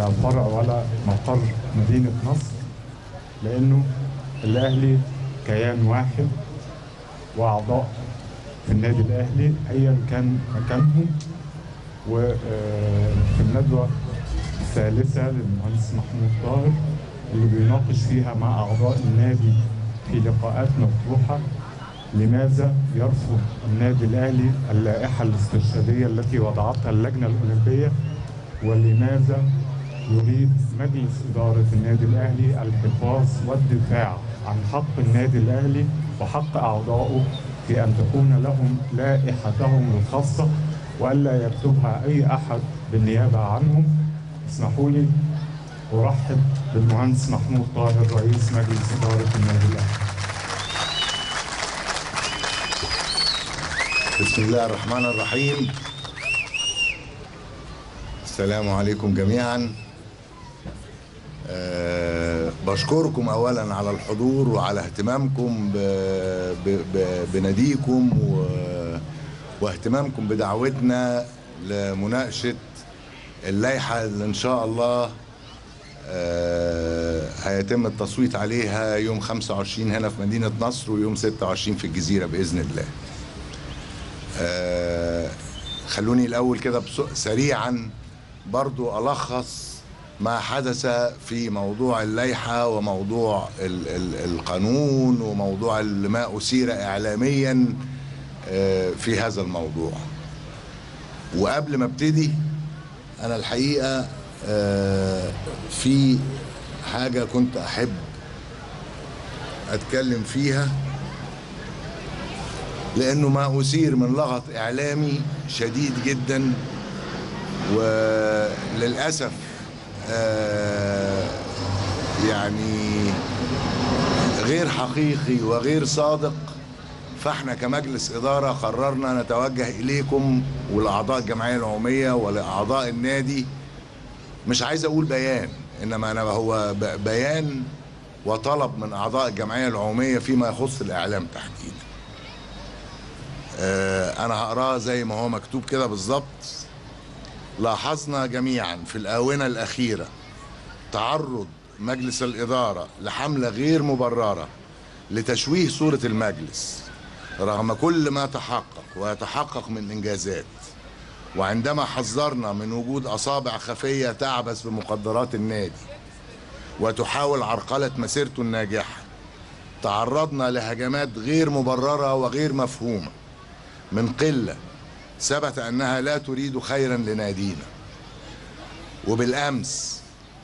لا فرع ولا مقر مدينة نصر لأنه الأهلي كيان واحد وأعضاء في النادي الأهلي أيا كان مكانهم وفي الندوة الثالثة للمهندس محمود طاهر اللي بيناقش فيها مع أعضاء النادي في لقاءات مفتوحة لماذا يرفض النادي الأهلي اللائحة الاسترشادية التي وضعتها اللجنة الأولمبية ولماذا يريد مجلس إدارة النادي الأهلي الحفاظ والدفاع عن حق النادي الأهلي وحق أعضائه في أن تكون لهم لائحتهم الخاصة وألا يكتبها أي أحد بالنيابة عنهم اسمحوا لي أرحب بالمهندس محمود طاهر رئيس مجلس إدارة النادي الأهلي بسم الله الرحمن الرحيم السلام عليكم جميعا أه بشكركم اولا على الحضور وعلى اهتمامكم ب ب ب بناديكم و واهتمامكم بدعوتنا لمناقشه اللائحه اللي ان شاء الله أه هيتم التصويت عليها يوم 25 هنا في مدينه نصر ويوم 26 في الجزيره باذن الله. آه خلوني الاول كده سريعا برضو الخص ما حدث في موضوع اللائحه وموضوع ال ال القانون وموضوع ما اثير اعلاميا آه في هذا الموضوع وقبل ما ابتدي انا الحقيقه آه في حاجه كنت احب اتكلم فيها لانه ما اثير من لغط اعلامي شديد جدا وللاسف آه يعني غير حقيقي وغير صادق فاحنا كمجلس اداره قررنا نتوجه اليكم ولاعضاء الجمعيه العموميه ولاعضاء النادي مش عايز اقول بيان انما انا هو بيان وطلب من اعضاء الجمعيه العموميه فيما يخص الاعلام تحديدا انا هقراه زي ما هو مكتوب كده بالظبط لاحظنا جميعا في الاونه الاخيره تعرض مجلس الاداره لحمله غير مبرره لتشويه صوره المجلس رغم كل ما تحقق ويتحقق من انجازات وعندما حذرنا من وجود اصابع خفيه تعبث بمقدرات النادي وتحاول عرقله مسيرته الناجحه تعرضنا لهجمات غير مبرره وغير مفهومه من قلة ثبت أنها لا تريد خيرا لنادينا وبالأمس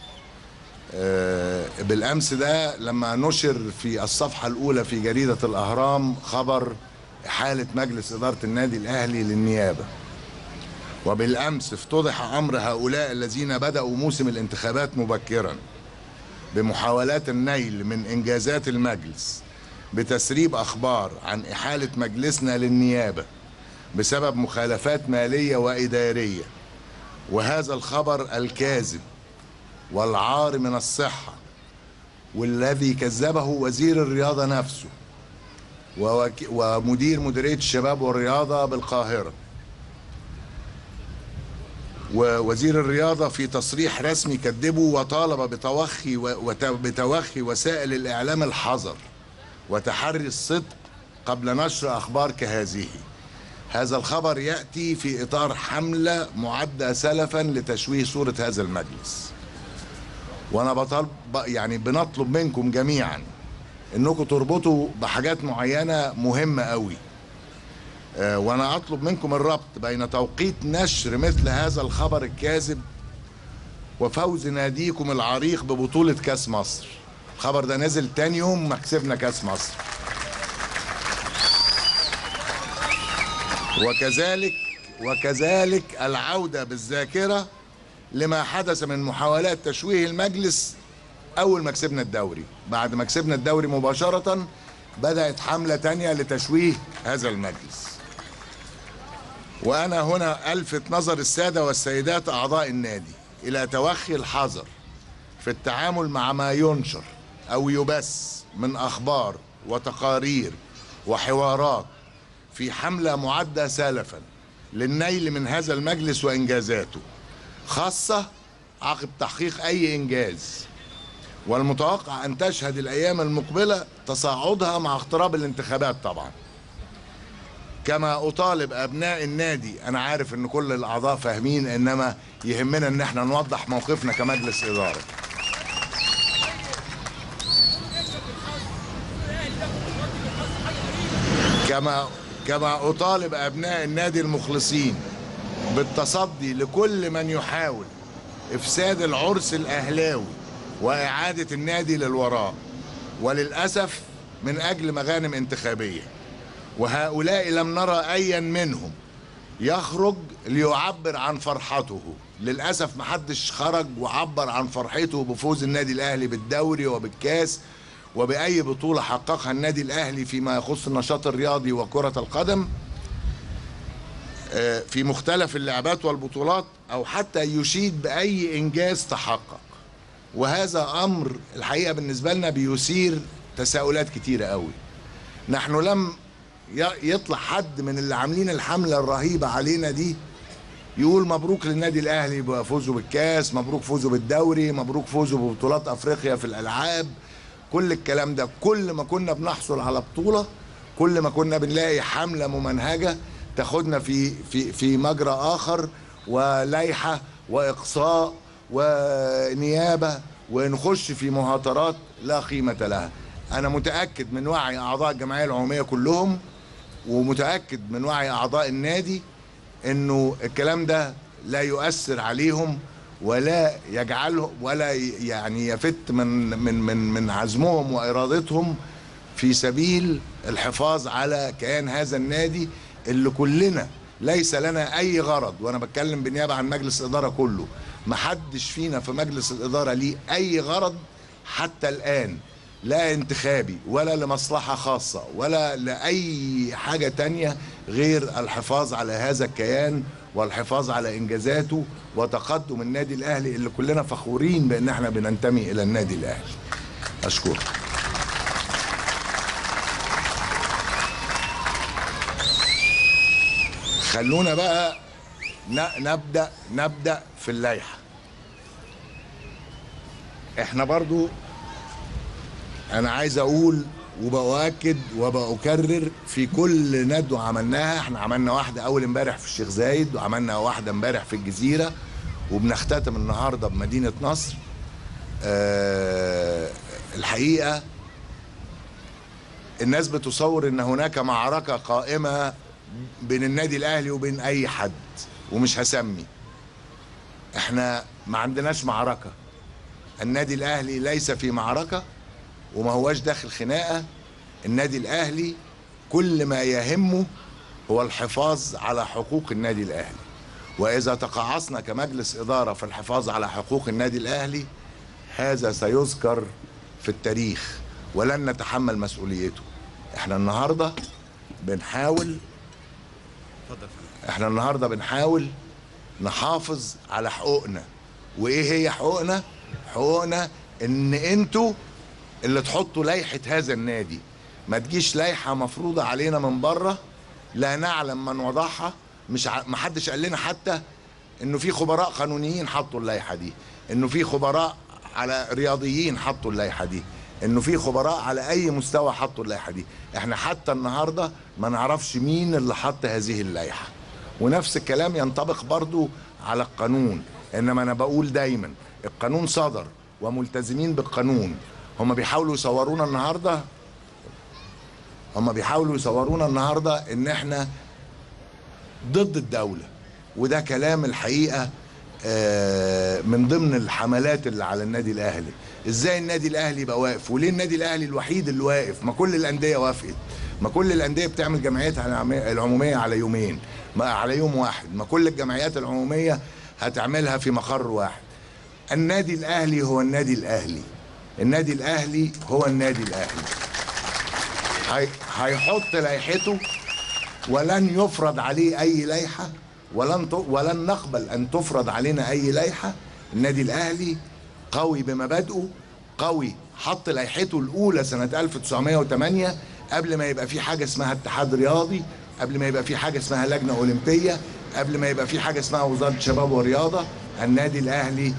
آه بالأمس ده لما نشر في الصفحة الأولى في جريدة الأهرام خبر حالة مجلس إدارة النادي الأهلي للنيابة وبالأمس افتضح أمر هؤلاء الذين بدأوا موسم الانتخابات مبكرا بمحاولات النيل من إنجازات المجلس بتسريب أخبار عن إحالة مجلسنا للنيابة بسبب مخالفات مالية وإدارية وهذا الخبر الكاذب والعار من الصحة والذي كذبه وزير الرياضة نفسه ومدير مديرية الشباب والرياضة بالقاهرة ووزير الرياضة في تصريح رسمي كذبه وطالب بتوخي بتوخي وسائل الإعلام الحذر وتحري الصدق قبل نشر أخبار كهذه هذا الخبر يأتي في إطار حملة معدة سلفا لتشويه صورة هذا المجلس وأنا بطلب يعني بنطلب منكم جميعا انكم تربطوا بحاجات معينة مهمة قوي آه وانا اطلب منكم الربط بين توقيت نشر مثل هذا الخبر الكاذب وفوز ناديكم العريق ببطولة كاس مصر الخبر ده نزل تاني يوم ما كسبنا كاس مصر وكذلك وكذلك العودة بالذاكرة لما حدث من محاولات تشويه المجلس أول ما كسبنا الدوري بعد ما كسبنا الدوري مباشرة بدأت حملة تانية لتشويه هذا المجلس وأنا هنا ألفت نظر السادة والسيدات أعضاء النادي إلى توخي الحذر في التعامل مع ما ينشر أو يبث من أخبار وتقارير وحوارات في حملة معدة سلفا للنيل من هذا المجلس وإنجازاته خاصة عقب تحقيق اي انجاز والمتوقع ان تشهد الايام المقبله تصاعدها مع اقتراب الانتخابات طبعا كما اطالب ابناء النادي انا عارف ان كل الاعضاء فاهمين انما يهمنا ان احنا نوضح موقفنا كمجلس اداره كما كما اطالب ابناء النادي المخلصين بالتصدي لكل من يحاول افساد العرس الاهلاوي واعاده النادي للوراء وللاسف من اجل مغانم انتخابيه وهؤلاء لم نرى ايا منهم يخرج ليعبر عن فرحته للاسف محدش خرج وعبر عن فرحته بفوز النادي الاهلي بالدوري وبالكاس وباي بطوله حققها النادي الاهلي فيما يخص النشاط الرياضي وكره القدم آه، في مختلف اللعبات والبطولات او حتى يشيد باي انجاز تحقق وهذا امر الحقيقه بالنسبه لنا بيثير تساؤلات كتيره قوي نحن لم ي- يطلع حد من اللي عاملين الحمله الرهيبه علينا دي يقول مبروك للنادي الاهلي بفوزه بالكاس مبروك فوزه بالدوري مبروك فوزه ببطولات افريقيا في الالعاب كل الكلام ده كل ما كنا بنحصل على بطوله كل ما كنا بنلاقي حمله ممنهجه تاخدنا في في في مجرى اخر ولائحه واقصاء ونيابه ونخش في مهاترات لا قيمه لها انا متاكد من وعي اعضاء الجمعيه العموميه كلهم ومتاكد من وعي اعضاء النادي انه الكلام ده لا يؤثر عليهم ولا يجعلهم ولا ي- يعني يفت من من من من عزمهم وارادتهم في سبيل الحفاظ على كيان هذا النادي اللي كلنا ليس لنا اي غرض وانا بتكلم بالنيابه عن مجلس الاداره كله محدش فينا في مجلس الاداره ليه اي غرض حتى الان لا انتخابي ولا لمصلحة خاصة ولا لأي حاجة تانية غير الحفاظ على هذا الكيان والحفاظ على إنجازاته وتقدم النادي الأهلي اللي كلنا فخورين بأن احنا بننتمي إلى النادي الأهلي أشكرك خلونا بقى ن- نبدأ نبدأ في اللائحة احنا برضو انا عايز اقول وبأكد وبأكرر في كل ندوة عملناها احنا عملنا واحدة اول امبارح في الشيخ زايد وعملنا واحدة امبارح في الجزيرة وبنختتم النهاردة بمدينة نصر أه الحقيقة الناس بتصور ان هناك معركة قائمة بين النادي الاهلي وبين اي حد ومش هسمي احنا ما عندناش معركة النادي الاهلي ليس في معركة وما هواش داخل خناقه النادي الاهلي كل ما يهمه هو الحفاظ على حقوق النادي الاهلي واذا تقاعسنا كمجلس اداره في الحفاظ على حقوق النادي الاهلي هذا سيذكر في التاريخ ولن نتحمل مسؤوليته احنا النهارده بنحاول احنا النهارده بنحاول نحافظ على حقوقنا وايه هي حقوقنا حقوقنا ان انتوا اللي تحطوا لائحة هذا النادي ما تجيش لائحة مفروضة علينا من بره لا نعلم من وضعها مش ع... ما حدش قال لنا حتى انه في خبراء قانونيين حطوا اللائحة دي انه في خبراء على رياضيين حطوا اللائحة دي انه في خبراء على اي مستوى حطوا اللائحة دي احنا حتى النهاردة ما نعرفش مين اللي حط هذه اللائحة ونفس الكلام ينطبق برضو على القانون انما انا بقول دايما القانون صدر وملتزمين بالقانون هم بيحاولوا يصورونا النهارده هم بيحاولوا يصورونا النهارده ان احنا ضد الدوله وده كلام الحقيقه آه، من ضمن الحملات اللي على النادي الاهلي ازاي النادي الاهلي يبقى واقف وليه النادي الاهلي الوحيد اللي واقف ما كل الانديه وافقت ما كل الانديه بتعمل جمعياتها العم- العموميه على يومين ما على يوم واحد ما كل الجمعيات العموميه هتعملها في مقر واحد النادي الاهلي هو النادي الاهلي النادي الاهلي هو النادي الاهلي هي- هيحط لائحته ولن يفرض عليه اي لائحه ولن ت... ولن نقبل ان تفرض علينا اي لائحه النادي الاهلي قوي بمبادئه قوي حط لائحته الاولى سنه 1908 قبل ما يبقى في حاجه اسمها اتحاد رياضي قبل ما يبقى في حاجه اسمها لجنه اولمبيه قبل ما يبقى في حاجه اسمها وزاره شباب ورياضه النادي الاهلي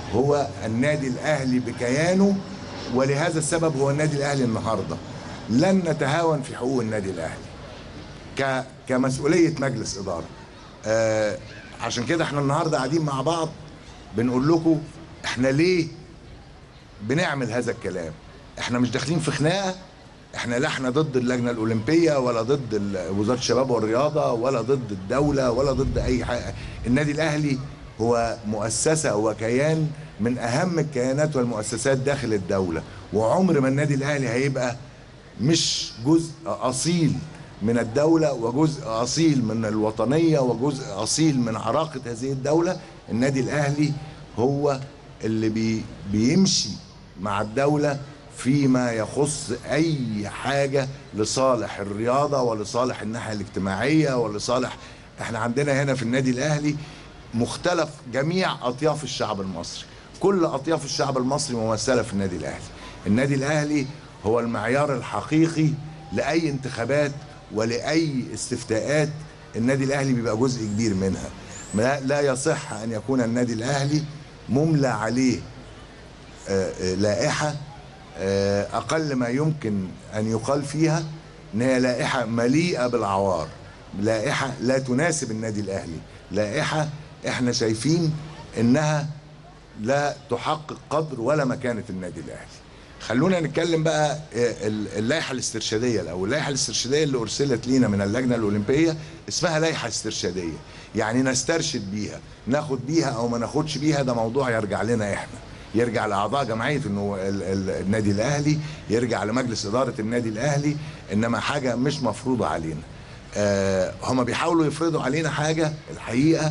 هو النادي الاهلي بكيانه ولهذا السبب هو النادي الاهلي النهارده لن نتهاون في حقوق النادي الاهلي ك كمسؤوليه مجلس اداره آه عشان كده احنا النهارده قاعدين مع بعض بنقول لكم احنا ليه بنعمل هذا الكلام احنا مش داخلين في خناقه احنا لا احنا ضد اللجنه الاولمبيه ولا ضد ال- وزاره الشباب والرياضه ولا ضد الدوله ولا ضد اي حاجه النادي الاهلي هو مؤسسه وكيان من اهم الكيانات والمؤسسات داخل الدوله وعمر ما النادي الاهلي هيبقى مش جزء اصيل من الدوله وجزء اصيل من الوطنيه وجزء اصيل من عراقه هذه الدوله النادي الاهلي هو اللي بي بيمشي مع الدوله فيما يخص اي حاجه لصالح الرياضه ولصالح الناحيه الاجتماعيه ولصالح احنا عندنا هنا في النادي الاهلي مختلف جميع اطياف الشعب المصري كل اطياف الشعب المصري ممثله في النادي الاهلي النادي الاهلي هو المعيار الحقيقي لاي انتخابات ولاي استفتاءات النادي الاهلي بيبقى جزء كبير منها ما- لا يصح ان يكون النادي الاهلي مملى عليه آه، آه، لائحه آه، اقل ما يمكن ان يقال فيها ان هي لائحه مليئه بالعوار لائحه لا تناسب النادي الاهلي لائحه احنا شايفين انها لا تحقق قدر ولا مكانه النادي الاهلي خلونا نتكلم بقى آه، ال- اللائحه الاسترشاديه الاول اللائحه الاسترشاديه اللي ارسلت لينا من اللجنه الاولمبيه اسمها لائحه استرشاديه يعني نسترشد بيها ناخد بيها او ما ناخدش بيها ده موضوع يرجع لنا احنا يرجع لاعضاء جمعيه انه ال- ال- النادي الاهلي يرجع لمجلس اداره النادي الاهلي انما حاجه مش مفروضه علينا آه هم بيحاولوا يفرضوا علينا حاجه الحقيقه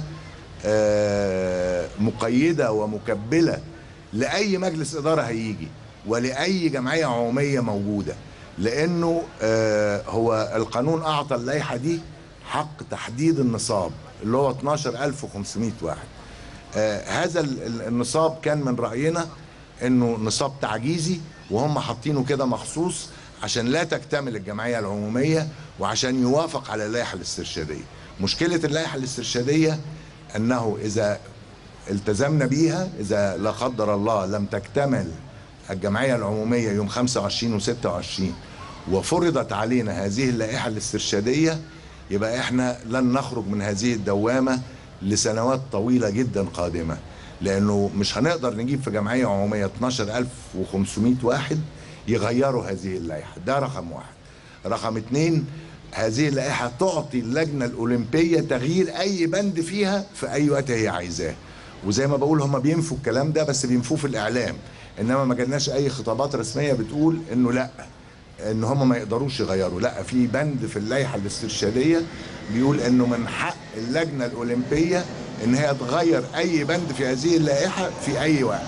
آه مقيده ومكبله لاي مجلس اداره هيجي ولاي جمعيه عموميه موجوده لانه آه هو القانون اعطى اللائحه دي حق تحديد النصاب اللي هو 12500 واحد آه هذا ال- ال- النصاب كان من راينا انه نصاب تعجيزي وهم حاطينه كده مخصوص عشان لا تكتمل الجمعيه العموميه وعشان يوافق على اللائحه الاسترشاديه مشكله اللائحه الاسترشاديه انه اذا التزمنا بيها اذا لا قدر الله لم تكتمل الجمعيه العموميه يوم 25 و26 وفرضت علينا هذه اللائحه الاسترشاديه يبقى احنا لن نخرج من هذه الدوامه لسنوات طويله جدا قادمه لانه مش هنقدر نجيب في جمعيه عموميه 12500 واحد يغيروا هذه اللائحه ده رقم واحد رقم اتنين هذه اللائحه تعطي اللجنه الاولمبيه تغيير اي بند فيها في اي وقت هي عايزاه وزي ما بقول هم بينفوا الكلام ده بس بينفوه في الاعلام انما ما جالناش اي خطابات رسميه بتقول انه لا ان هم ما يقدروش يغيروا لا في بند في اللائحه الاسترشاديه بيقول انه من حق اللجنه الاولمبيه ان هي تغير اي بند في هذه اللائحه في اي وقت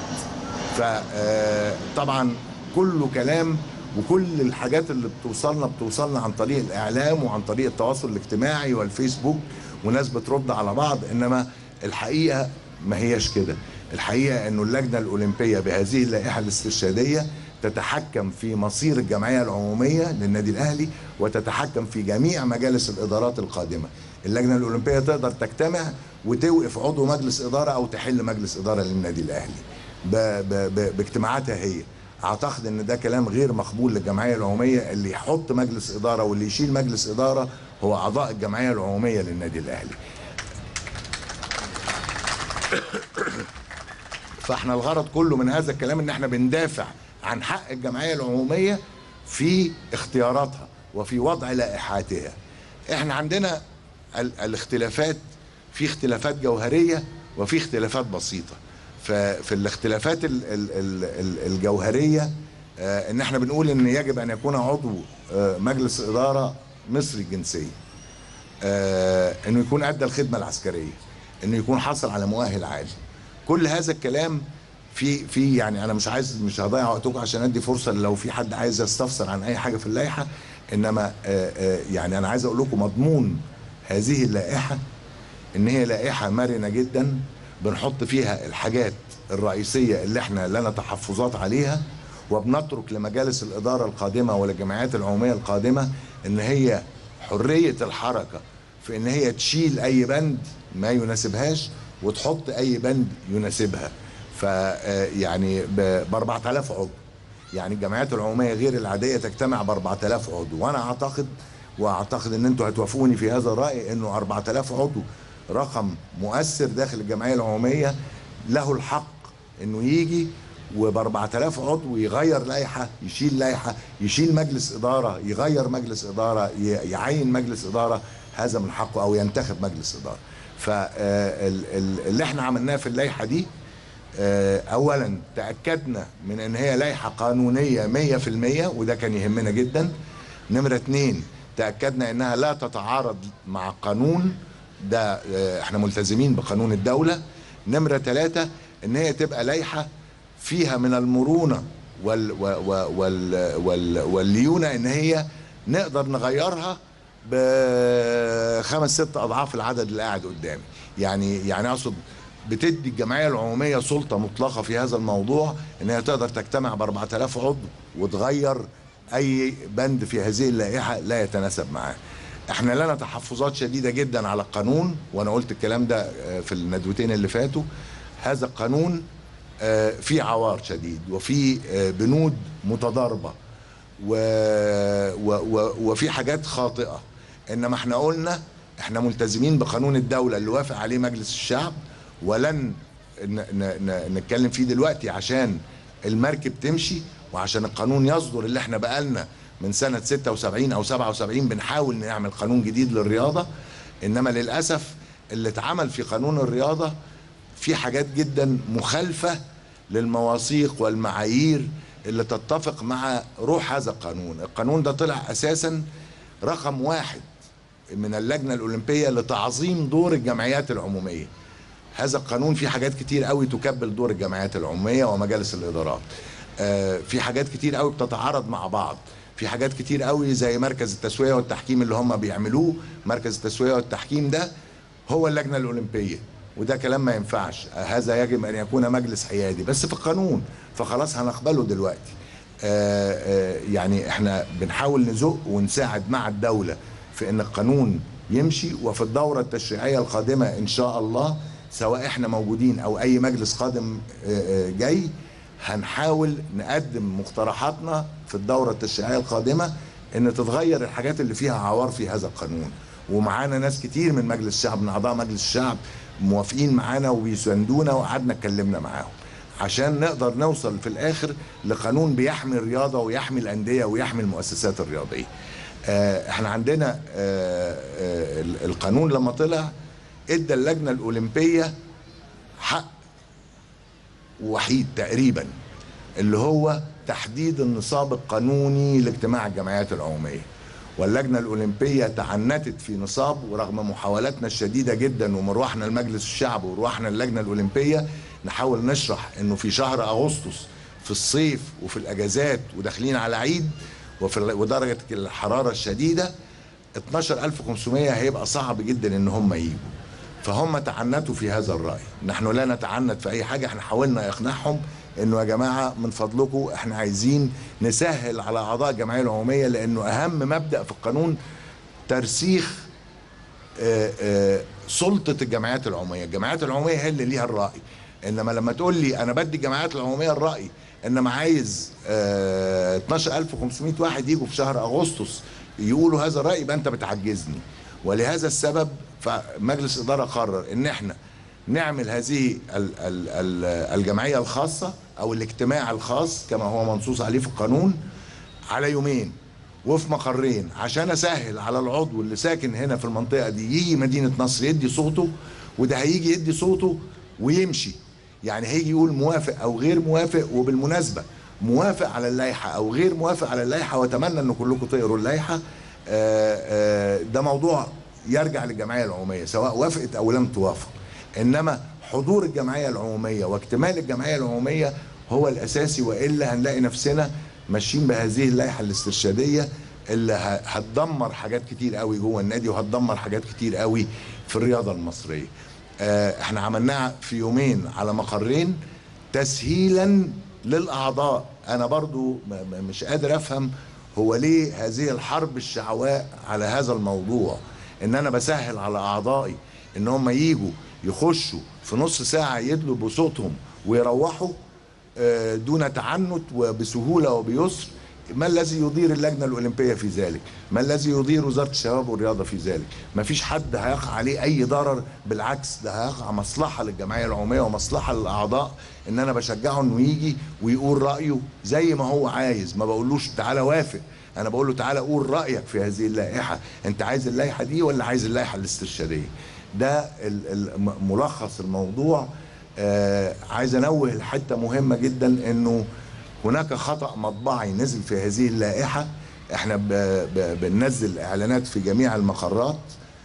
فطبعا كله كلام وكل الحاجات اللي بتوصلنا بتوصلنا عن طريق الاعلام وعن طريق التواصل الاجتماعي والفيسبوك وناس بترد على بعض انما الحقيقه ما هياش كده الحقيقه انه اللجنه الاولمبيه بهذه اللائحه الاسترشاديه تتحكم في مصير الجمعيه العموميه للنادي الاهلي وتتحكم في جميع مجالس الادارات القادمه اللجنه الاولمبيه تقدر تجتمع وتوقف عضو مجلس اداره او تحل مجلس اداره للنادي الاهلي ب ب ب باجتماعاتها هي اعتقد ان ده كلام غير مقبول للجمعيه العموميه اللي يحط مجلس اداره واللي يشيل مجلس اداره هو اعضاء الجمعيه العموميه للنادي الاهلي فاحنا الغرض كله من هذا الكلام ان احنا بندافع عن حق الجمعيه العموميه في اختياراتها وفي وضع لائحاتها احنا عندنا ال- الاختلافات في اختلافات جوهريه وفي اختلافات بسيطه ففي الاختلافات ال- ال- ال- ال- الجوهريه آه، ان احنا بنقول ان يجب ان يكون عضو آه، مجلس اداره مصري الجنسيه آه، انه يكون ادى الخدمه العسكريه انه يكون حصل على مؤهل عالي كل هذا الكلام في في يعني انا مش عايز مش هضيع وقتكم عشان ادي فرصه لو في حد عايز يستفسر عن اي حاجه في اللائحه انما آه، آه، يعني انا عايز اقول لكم مضمون هذه اللائحه ان هي لائحه مرنه جدا بنحط فيها الحاجات الرئيسيه اللي احنا لنا تحفظات عليها وبنترك لمجالس الاداره القادمه وللجمعيات العموميه القادمه ان هي حريه الحركه في ان هي تشيل اي بند ما يناسبهاش وتحط اي بند يناسبها ف آه، يعني ب 4000 عضو يعني الجمعيات العموميه غير العاديه تجتمع ب 4000 عضو وانا اعتقد واعتقد ان انتوا هتوافقوني في هذا الراي انه 4000 عضو رقم مؤثر داخل الجمعيه العموميه له الحق انه يجي وب 4000 عضو يغير لائحه يشيل لائحه يشيل مجلس اداره يغير مجلس اداره ي- يعين مجلس اداره هذا من حقه او ينتخب مجلس اداره فاللي احنا عملناه في اللائحه دي آه، اولا تاكدنا من ان هي لائحه قانونيه 100% وده كان يهمنا جدا نمره اتنين تاكدنا انها لا تتعارض مع قانون ده آه، احنا ملتزمين بقانون الدوله نمره ثلاثه ان هي تبقى لائحه فيها من المرونه وال وال وال وال والليونه ان هي نقدر نغيرها بخمس ست اضعاف العدد اللي قاعد قدامي يعني يعني اقصد بتدي الجمعيه العموميه سلطه مطلقه في هذا الموضوع ان هي تقدر تجتمع ب 4000 عضو وتغير اي بند في هذه اللائحه لا يتناسب معاه. احنا لنا تحفظات شديده جدا على القانون وانا قلت الكلام ده آه، في الندوتين اللي فاتوا هذا القانون آه، فيه عوار شديد وفيه آه، بنود متضاربه و... و... و... وفي حاجات خاطئه انما احنا قلنا احنا ملتزمين بقانون الدوله اللي وافق عليه مجلس الشعب ولن ن... ن... ن... نتكلم فيه دلوقتي عشان المركب تمشي وعشان القانون يصدر اللي احنا بقالنا من سنه 76 او 77 بنحاول نعمل قانون جديد للرياضه انما للاسف اللي اتعمل في قانون الرياضه في حاجات جدا مخالفه للمواثيق والمعايير اللي تتفق مع روح هذا القانون القانون ده طلع اساسا رقم واحد من اللجنه الاولمبيه لتعظيم دور الجمعيات العموميه هذا القانون فيه حاجات كتير قوي تكبل دور الجمعيات العموميه ومجالس الادارات آه، في حاجات كتير قوي بتتعارض مع بعض في حاجات كتير قوي زي مركز التسويه والتحكيم اللي هم بيعملوه مركز التسويه والتحكيم ده هو اللجنه الاولمبيه وده كلام ما ينفعش آه، هذا يجب ان يكون مجلس حيادي بس في القانون فخلاص هنقبله دلوقتي آه، آه، يعني احنا بنحاول نزق ونساعد مع الدوله في ان القانون يمشي وفي الدوره التشريعيه القادمه ان شاء الله سواء احنا موجودين او اي مجلس قادم آه، آه، جاي هنحاول نقدم مقترحاتنا في الدوره التشريعيه القادمه ان تتغير الحاجات اللي فيها عوار في هذا القانون ومعانا ناس كتير من مجلس الشعب من اعضاء مجلس الشعب موافقين معانا وبيساندونا وقعدنا اتكلمنا معاهم عشان نقدر نوصل في الاخر لقانون بيحمي الرياضه ويحمي الانديه ويحمي المؤسسات الرياضيه. آه، احنا عندنا آه، آه، القانون لما طلع ادى اللجنه الاولمبيه حق وحيد تقريبا اللي هو تحديد النصاب القانوني لاجتماع الجمعيات العموميه واللجنه الاولمبيه تعنتت في نصاب ورغم محاولاتنا الشديده جدا ومروحنا لمجلس الشعب ومروحنا اللجنه الاولمبيه نحاول نشرح انه في شهر اغسطس في الصيف وفي الاجازات وداخلين على عيد وفي ال- ودرجه الحراره الشديده 12500 هيبقى صعب جدا ان هم يجوا فهم تعنتوا في هذا الرأي نحن لا نتعنت في أي حاجة احنا حاولنا إقناعهم إنه يا جماعة من فضلكم احنا عايزين نسهل على أعضاء الجمعية العمومية لأنه أهم مبدأ في القانون ترسيخ آه، آه، سلطة الجمعيات العمومية الجمعيات العمومية هي اللي ليها الرأي إنما لما تقول لي أنا بدي الجمعيات العمومية الرأي إنما عايز آه، 12500 واحد يجوا في شهر أغسطس يقولوا هذا الرأي يبقى أنت بتعجزني ولهذا السبب فمجلس الإدارة قرر إن إحنا نعمل هذه ال- ال- ال- الجمعية الخاصة أو الاجتماع الخاص كما هو منصوص عليه في القانون على يومين وفي مقرين عشان اسهل على العضو اللي ساكن هنا في المنطقه دي يجي مدينه نصر يدي صوته وده هيجي يدي صوته ويمشي يعني هيجي يقول موافق او غير موافق وبالمناسبه موافق على اللائحه او غير موافق على اللائحه واتمنى ان كلكم تقروا اللائحه آه، آه، ده موضوع يرجع للجمعيه العموميه سواء وافقت او لم توافق انما حضور الجمعيه العموميه واكتمال الجمعيه العموميه هو الاساسي والا هنلاقي نفسنا ماشيين بهذه اللائحه الاسترشاديه اللي ه- هتدمر حاجات كتير قوي جوه النادي وهتدمر حاجات كتير قوي في الرياضه المصريه. آه، احنا عملناها في يومين على مقرين تسهيلا للاعضاء انا برضو م- م- مش قادر افهم هو ليه هذه الحرب الشعواء على هذا الموضوع ان انا بسهل على اعضائي ان هم يجوا يخشوا في نص ساعه يدلوا بصوتهم ويروحوا آه، دون تعنت وبسهوله وبيسر ما الذي يدير اللجنه الاولمبيه في ذلك؟ ما الذي يدير وزاره الشباب والرياضه في ذلك؟ ما فيش حد هيقع عليه اي ضرر بالعكس ده هيقع مصلحه للجمعيه العموميه ومصلحه للاعضاء ان انا بشجعه انه يجي ويقول رايه زي ما هو عايز ما بقولوش تعالى وافق انا بقول له تعالى قول رايك في هذه اللائحه انت عايز اللائحه دي ولا عايز اللائحه الاسترشاديه ده ال- ال- ملخص الموضوع آه عايز انوه لحته مهمه جدا انه هناك خطا مطبعي نزل في هذه اللائحه احنا ب- ب- بننزل اعلانات في جميع المقرات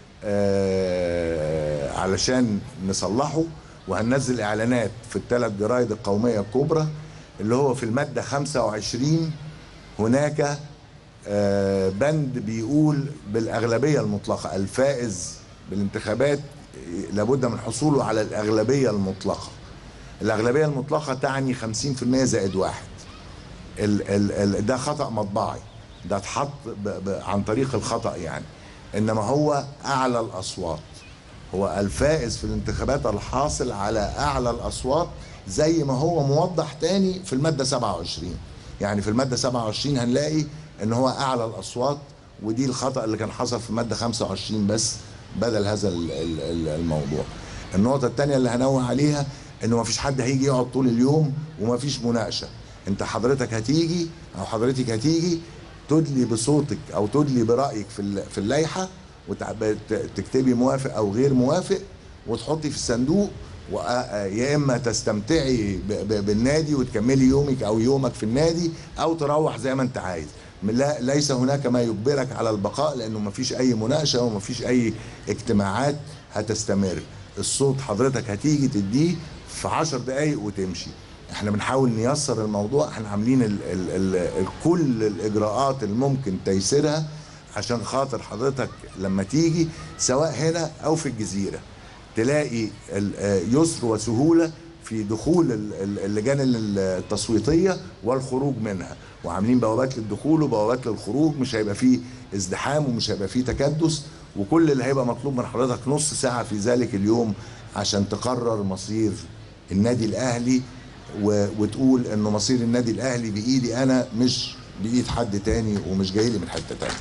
آه علشان نصلحه وهننزل اعلانات في الثلاث جرايد القوميه الكبرى اللي هو في الماده 25 هناك آه، بند بيقول بالاغلبيه المطلقه الفائز بالانتخابات لابد من حصوله على الاغلبيه المطلقه الاغلبيه المطلقه تعني 50% زائد واحد ال ال ال ده خطا مطبعي ده اتحط ب- ب- عن طريق الخطا يعني انما هو اعلى الاصوات هو الفائز في الانتخابات الحاصل على اعلى الاصوات زي ما هو موضح تاني في الماده 27 يعني في الماده 27 هنلاقي ان هو اعلى الاصوات ودي الخطا اللي كان حصل في الماده 25 بس بدل هذا ال- ال- ال- الموضوع النقطه الثانيه اللي هنوه عليها انه ما فيش حد هيجي يقعد طول اليوم وما فيش مناقشه انت حضرتك هتيجي او حضرتك هتيجي تدلي بصوتك او تدلي برايك في ال- في اللائحه وتكتبي موافق او غير موافق وتحطي في الصندوق ويا اما تستمتعي ب- ب- بالنادي وتكملي يومك او يومك في النادي او تروح زي ما انت عايز لا ليس هناك ما يجبرك على البقاء لانه ما فيش اي مناقشه وما فيش اي اجتماعات هتستمر الصوت حضرتك هتيجي تديه في عشر دقايق وتمشي احنا بنحاول نيسر الموضوع احنا عاملين ال ال ال ال كل الاجراءات الممكن تيسيرها عشان خاطر حضرتك لما تيجي سواء هنا او في الجزيره تلاقي ال- آه، يسر وسهوله في دخول ال- ال- اللجان التصويتيه والخروج منها وعاملين بوابات للدخول وبوابات للخروج مش هيبقى فيه ازدحام ومش هيبقى فيه تكدس وكل اللي هيبقى مطلوب من حضرتك نص ساعه في ذلك اليوم عشان تقرر مصير النادي الاهلي و- وتقول انه مصير النادي الاهلي بايدي انا مش بايد حد تاني ومش جاي لي من حته تانيه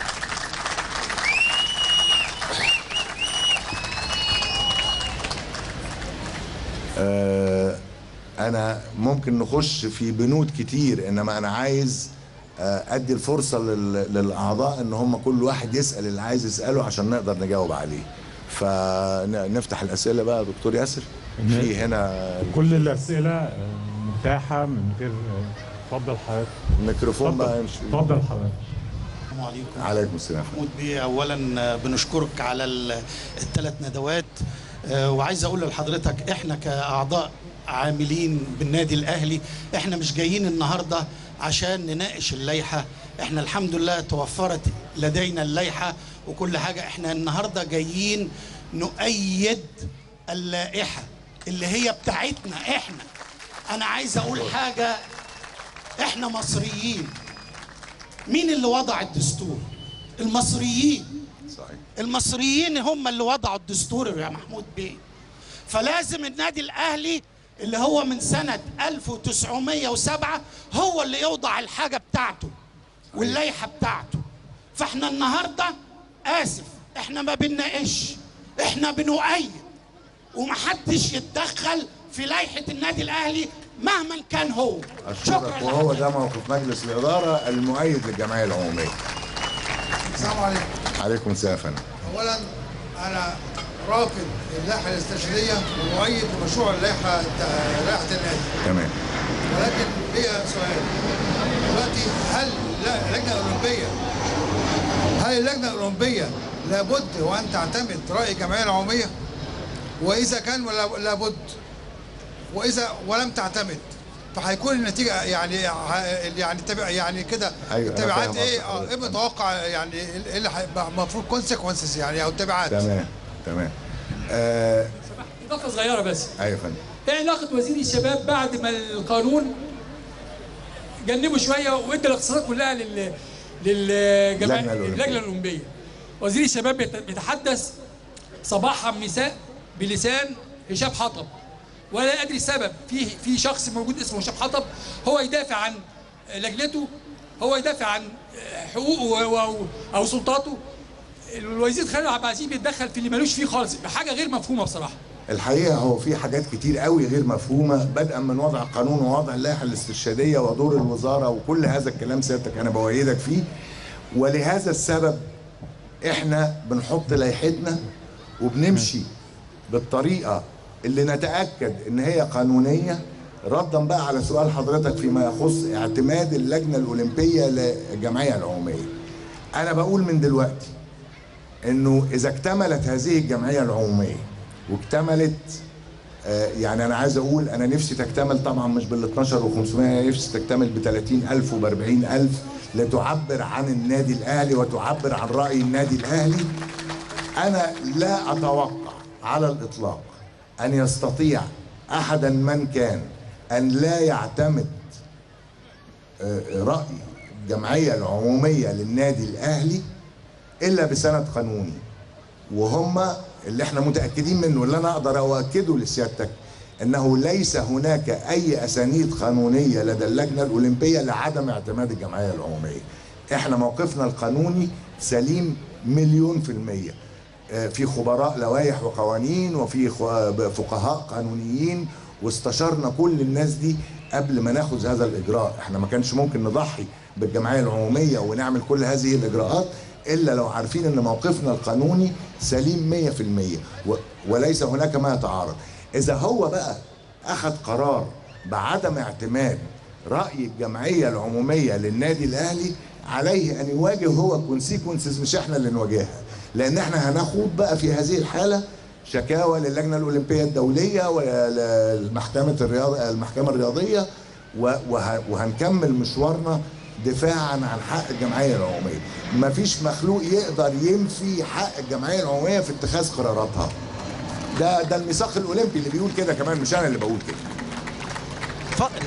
آه، انا ممكن نخش في بنود كتير انما انا عايز آه، ادي الفرصه لل- للاعضاء ان هم كل واحد يسال اللي عايز يساله عشان نقدر نجاوب عليه فنفتح الاسئله بقى يا دكتور ياسر في هنا كل الاسئله آه، متاحه من غير آه، اتفضل حضرتك الميكروفون بقى يمشي اتفضل حضرتك السلام عليكم عليكم السلام محمود بيه اولا بنشكرك على الثلاث ندوات آه، وعايز اقول لحضرتك احنا كاعضاء عاملين بالنادي الاهلي احنا مش جايين النهارده عشان نناقش اللائحه احنا الحمد لله توفرت لدينا اللائحه وكل حاجه احنا النهارده جايين نؤيد اللائحه اللي هي بتاعتنا احنا انا عايز اقول حاجه احنا مصريين مين اللي وضع الدستور المصريين صحيح المصريين هم اللي وضعوا الدستور يا محمود بيه فلازم النادي الاهلي اللي هو من سنة 1907 هو اللي يوضع الحاجة بتاعته واللائحة بتاعته فاحنا النهاردة آسف احنا ما بنناقش احنا بنؤيد ومحدش يتدخل في لائحة النادي الأهلي مهما كان هو اشكرك وهو ده موقف مجلس الاداره المؤيد للجمعيه العموميه السلام عليكم عليكم السلام يا فندم اولا انا رافض اللائحه الاستشاريه ومؤيد لمشروع اللائحه لائحه النادي تمام ولكن ليا سؤال دلوقتي هل لا- اللجنه الاولمبيه هل اللجنه الاولمبيه لابد وان تعتمد راي الجمعيه العموميه واذا كان ولا لابد واذا ولم تعتمد فهيكون النتيجه يعني ه- يعني تبع يعني كده أيوة، أنا التبعات فاهم ايه قصدك اه حضرتك. ايه متوقع يعني ايه اللي هيبقى المفروض كونسيكونسز يعني او التبعات تمام تمام آه إضافة صغيرة بس ايوه يا فندم إيه علاقة وزير الشباب بعد ما القانون جنبه شوية وإدى الاختصاصات كلها لل للجماعة اللجنة الأولمبية. اللجنة الأولمبية وزير الشباب بيت- بيتحدث صباحا مساء بلسان هشام حطب ولا ادري السبب في في شخص موجود اسمه هشام حطب هو يدافع عن لجنته هو يدافع عن حقوقه و- و- او سلطاته الوزير خالد عبد العزيز بيتدخل في اللي ملوش فيه خالص حاجه غير مفهومه بصراحه الحقيقه هو في حاجات كتير قوي غير مفهومه بدءا من وضع القانون ووضع اللائحه الاسترشاديه ودور الوزاره وكل هذا الكلام سيادتك انا بؤيدك فيه ولهذا السبب احنا بنحط لائحتنا وبنمشي بالطريقه اللي نتاكد ان هي قانونيه ردا بقى على سؤال حضرتك فيما يخص اعتماد اللجنه الاولمبيه للجمعيه العموميه انا بقول من دلوقتي انه اذا اكتملت هذه الجمعيه العموميه واكتملت آه، يعني انا عايز اقول انا نفسي تكتمل طبعا مش بال 12 و500 نفسي تكتمل ب 30000 وب 40000 لتعبر عن النادي الاهلي وتعبر عن راي النادي الاهلي انا لا اتوقع على الاطلاق ان يستطيع احدا من كان ان لا يعتمد آه، راي الجمعيه العموميه للنادي الاهلي الا بسند قانوني وهم اللي احنا متاكدين منه واللي انا اقدر اؤكده لسيادتك انه ليس هناك اي اسانيد قانونيه لدى اللجنه الاولمبيه لعدم اعتماد الجمعيه العموميه. احنا موقفنا القانوني سليم مليون في الميه. آه، في خبراء لوائح وقوانين وفي خ- فقهاء قانونيين واستشرنا كل الناس دي قبل ما ناخذ هذا الاجراء، احنا ما كانش ممكن نضحي بالجمعيه العموميه ونعمل كل هذه الاجراءات الا لو عارفين ان موقفنا القانوني سليم 100% و- وليس هناك ما يتعارض. اذا هو بقى اخذ قرار بعدم اعتماد راي الجمعيه العموميه للنادي الاهلي عليه ان يواجه هو كونسيكونسز مش احنا اللي نواجهها لان احنا هنخوض بقى في هذه الحاله شكاوى للجنه الاولمبيه الدوليه ولمحكمه الرياضه المحكمه الرياضيه و- وه- وهنكمل مشوارنا دفاعا عن حق الجمعيه العموميه مفيش مخلوق يقدر ينفي حق الجمعيه العموميه في اتخاذ قراراتها ده ده الميثاق الاولمبي اللي بيقول كده كمان مش انا اللي بقول كده اتفضل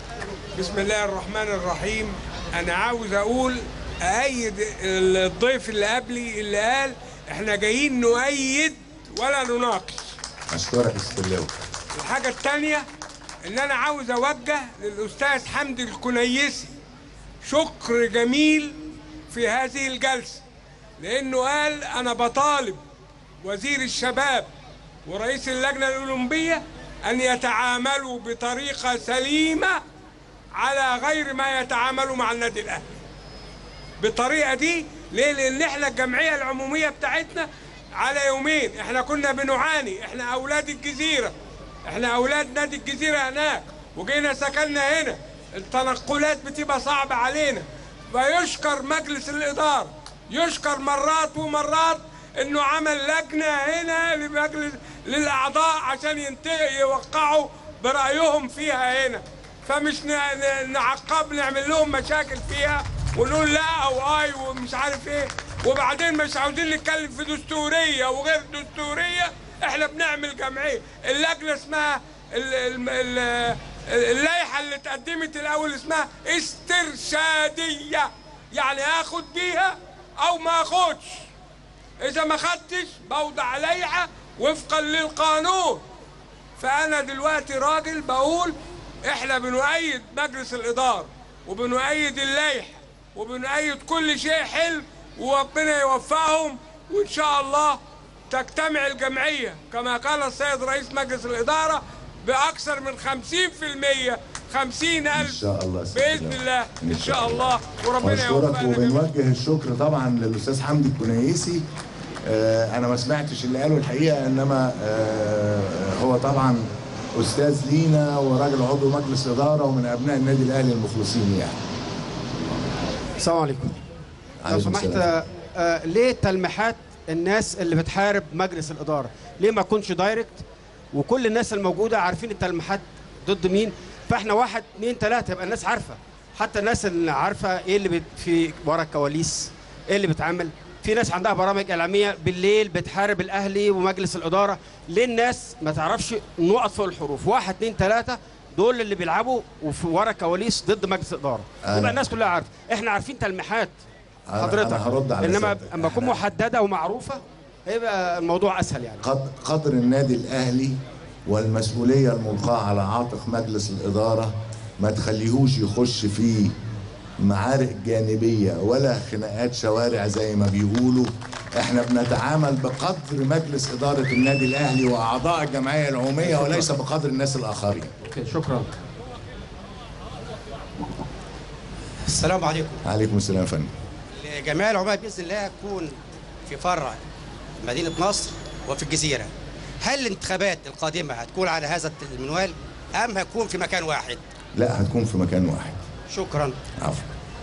بسم الله الرحمن الرحيم انا عاوز اقول ايد الضيف اللي قبلي اللي قال احنا جايين نؤيد ولا نناقش اشكرك يا ست اللواء الحاجة التانية ان انا عاوز اوجه للاستاذ حمدي الكنيسي شكر جميل في هذه الجلسة لانه قال انا بطالب وزير الشباب ورئيس اللجنة الاولمبية ان يتعاملوا بطريقة سليمة على غير ما يتعاملوا مع النادي الاهلي بالطريقه دي ليه لان احنا الجمعيه العموميه بتاعتنا على يومين احنا كنا بنعاني احنا اولاد الجزيره احنا اولاد نادي الجزيره هناك وجينا سكننا هنا التنقلات بتبقى صعبه علينا فيشكر مجلس الاداره يشكر مرات ومرات انه عمل لجنه هنا لمجلس للاعضاء عشان ينتهي يوقعوا برايهم فيها هنا فمش ن- ن- نعقب نعمل لهم مشاكل فيها ونقول لا او اي ومش عارف ايه وبعدين مش عاوزين نتكلم في دستوريه وغير دستوريه احنا بنعمل جمعيه اللجنه اسمها ال- ال- ال- اللائحه اللي اتقدمت الاول اسمها استرشاديه يعني اخد بيها او ما اخدش اذا ما خدتش بوضع لائحه وفقا للقانون فانا دلوقتي راجل بقول احنا بنؤيد مجلس الاداره وبنؤيد اللائحه وبنؤيد كل شيء حلو وربنا يوفقهم وان شاء الله تجتمع الجمعيه كما قال السيد رئيس مجلس الاداره باكثر من 50% 50 ان الف شاء الله يا ست باذن اللواء. الله ان شاء الله وربنا بشكرك يوفقنا جميعا وبنوجه الشكر طبعا للاستاذ حمدي الكنيسي آه انا ما سمعتش اللي قاله الحقيقه انما آه هو طبعا استاذ لينا وراجل عضو مجلس اداره ومن ابناء النادي الاهلي المخلصين يعني السلام عليكم لو عليكم سمحت السلام. آه، ليه تلميحات الناس اللي بتحارب مجلس الاداره ليه ما يكونش دايركت وكل الناس الموجوده عارفين التلميحات ضد مين فاحنا واحد اتنين تلاته يبقى الناس عارفه حتى الناس اللي عارفه ايه اللي بت في ورا الكواليس ايه اللي بيتعمل في ناس عندها برامج اعلاميه بالليل بتحارب الاهلي ومجلس الاداره ليه الناس ما تعرفش نقط فوق الحروف واحد اتنين تلاته دول اللي بيلعبوا وفي ورا كواليس ضد مجلس الاداره أنا- يبقى الناس كلها عارفه احنا عارفين تلميحات أنا- حضرتك أنا هرد على انما سيادتك. اما تكون إحنا- محدده ومعروفه هيبقى الموضوع اسهل يعني قد- قدر النادي الاهلي والمسؤوليه الملقاه على عاتق مجلس الاداره ما تخليهوش يخش في معارك جانبيه ولا خناقات شوارع زي ما بيقولوا احنا بنتعامل بقدر مجلس اداره النادي الاهلي واعضاء الجمعيه العموميه وليس بقدر الناس الاخرين اوكي شكرا السلام عليكم عليكم السلام يا فندم الجمعيه العموميه باذن الله هتكون في فرع مدينه نصر وفي الجزيره هل الانتخابات القادمه هتكون على هذا المنوال ام هتكون في مكان واحد لا هتكون في مكان واحد شكرا عفوا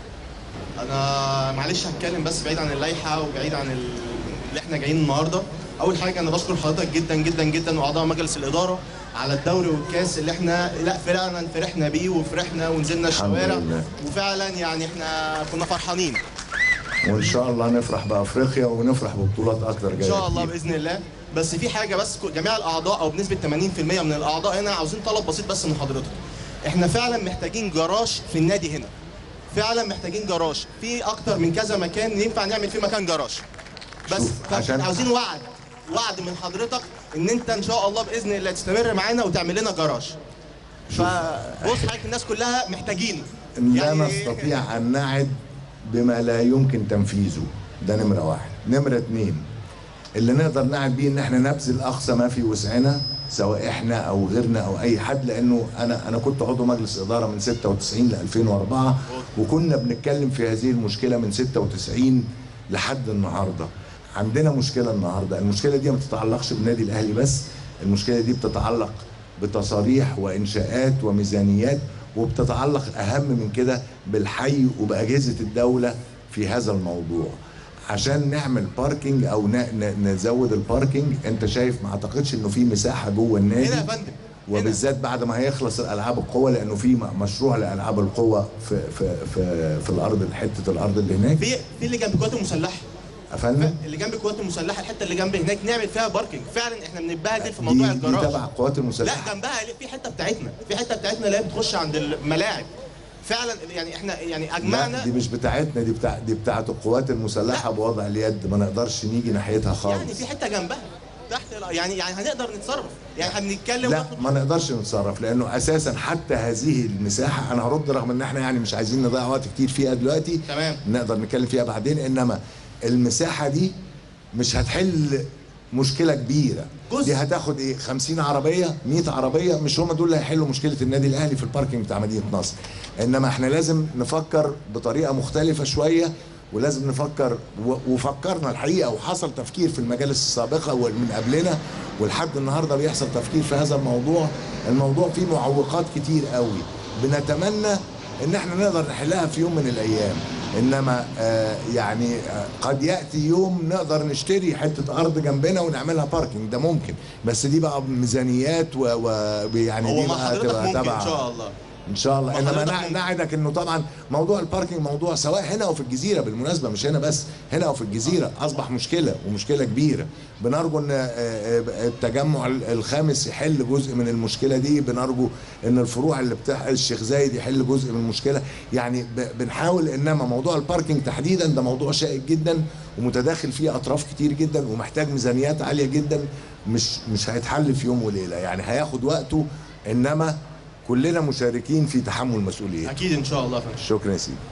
انا معلش هتكلم بس بعيد عن اللائحه وبعيد عن ال- اللي احنا جايين النهارده اول حاجه انا بشكر حضرتك جدا جدا جدا واعضاء مجلس الاداره على الدوري والكاس اللي احنا لا فعلا فرحنا بيه وفرحنا ونزلنا الحمد الشوارع لله. وفعلا يعني احنا كنا فرحانين وان شاء الله نفرح بافريقيا ونفرح ببطولات اكتر ان جايه شاء الله كتير. باذن الله بس في حاجه بس كل- جميع الاعضاء او بنسبه 80% من الاعضاء هنا عاوزين طلب بسيط بس من حضرتك احنا فعلا محتاجين جراج في النادي هنا فعلا محتاجين جراج في اكتر من كذا مكان ينفع نعمل فيه مكان جراج بس شوف، عشان عشان- عاوزين وعد وعد من حضرتك ان انت ان شاء الله باذن الله تستمر معانا وتعمل لنا جراج فبص حضرتك الناس كلها محتاجين لا نستطيع ان نعد بما لا يمكن تنفيذه ده نمره واحد نمره اتنين اللي نقدر نعد بيه ان احنا نبذل اقصى ما في وسعنا سواء احنا او غيرنا او اي حد لانه انا انا كنت عضو مجلس اداره من 96 ل 2004 وكنا بنتكلم في هذه المشكله من 96 لحد النهارده عندنا مشكله النهارده المشكله دي ما بتتعلقش بالنادي الاهلي بس المشكله دي بتتعلق بتصاريح وانشاءات وميزانيات وبتتعلق اهم من كده بالحي وباجهزه الدوله في هذا الموضوع عشان نعمل باركينج او ن- ن- نزود الباركينج انت شايف ما اعتقدش انه في مساحه جوه النادي هنا يا فندم وبالذات بعد ما هيخلص الالعاب القوه لانه في م- مشروع لالعاب القوه في في في, في الارض حته الارض اللي هناك في في اللي جنب القوات المسلحه افندم اللي جنب القوات المسلحه الحته اللي جنب هناك نعمل فيها باركينج فعلا احنا بنتبهدل في موضوع دي, دي الجراج تبع القوات المسلحه لا جنبها في حته بتاعتنا في حته بتاعتنا اللي هي بتخش عند الملاعب فعلا يعني احنا يعني لا اجمعنا دي مش بتاعتنا دي بتاع دي بتاعت القوات المسلحه بوضع اليد ما نقدرش نيجي ناحيتها خالص يعني في حته جنبها تحت ال- يعني يعني هنقدر نتصرف يعني هنتكلم لا ما نقدرش نتصرف لانه اساسا حتى هذه المساحه انا هرد رغم ان احنا يعني مش عايزين نضيع وقت كتير فيها دلوقتي تمام. نقدر نتكلم فيها بعدين انما المساحه دي مش هتحل مشكله كبيره جزء. دي هتاخد ايه 50 عربيه 100 عربيه مش هم دول اللي هيحلوا مشكله النادي الاهلي في الباركينج بتاع مدينه نصر انما احنا لازم نفكر بطريقه مختلفه شويه ولازم نفكر و- وفكرنا الحقيقه وحصل تفكير في المجالس السابقه ومن قبلنا ولحد النهارده بيحصل تفكير في هذا الموضوع الموضوع فيه معوقات كتير قوي بنتمنى ان احنا نقدر نحلها في يوم من الايام انما آه يعني آه قد ياتي يوم نقدر نشتري حته ارض جنبنا ونعملها باركينج ده ممكن بس دي بقى بميزانيات ويعني هو دي مع بقى حضرتك تبقى ممكن تبع ان شاء الله ان شاء الله ما انما حضرتك نع- ممكن. نعدك انه طبعا موضوع الباركينج موضوع سواء هنا او في الجزيره بالمناسبه مش هنا بس هنا او في الجزيره اصبح مشكله ومشكله كبيره بنرجو ان آه، آه، التجمع ال- الخامس يحل جزء من المشكله دي بنرجو ان الفروع اللي بتاع الشيخ زايد يحل جزء من المشكله يعني ب- بنحاول انما موضوع الباركينج تحديدا ده موضوع شائك جدا ومتداخل فيه اطراف كتير جدا ومحتاج ميزانيات عاليه جدا مش مش هيتحل في يوم وليله يعني هياخد وقته انما كلنا مشاركين في تحمل مسؤوليات اكيد ان شاء الله يا فندم شكرا يا سيدي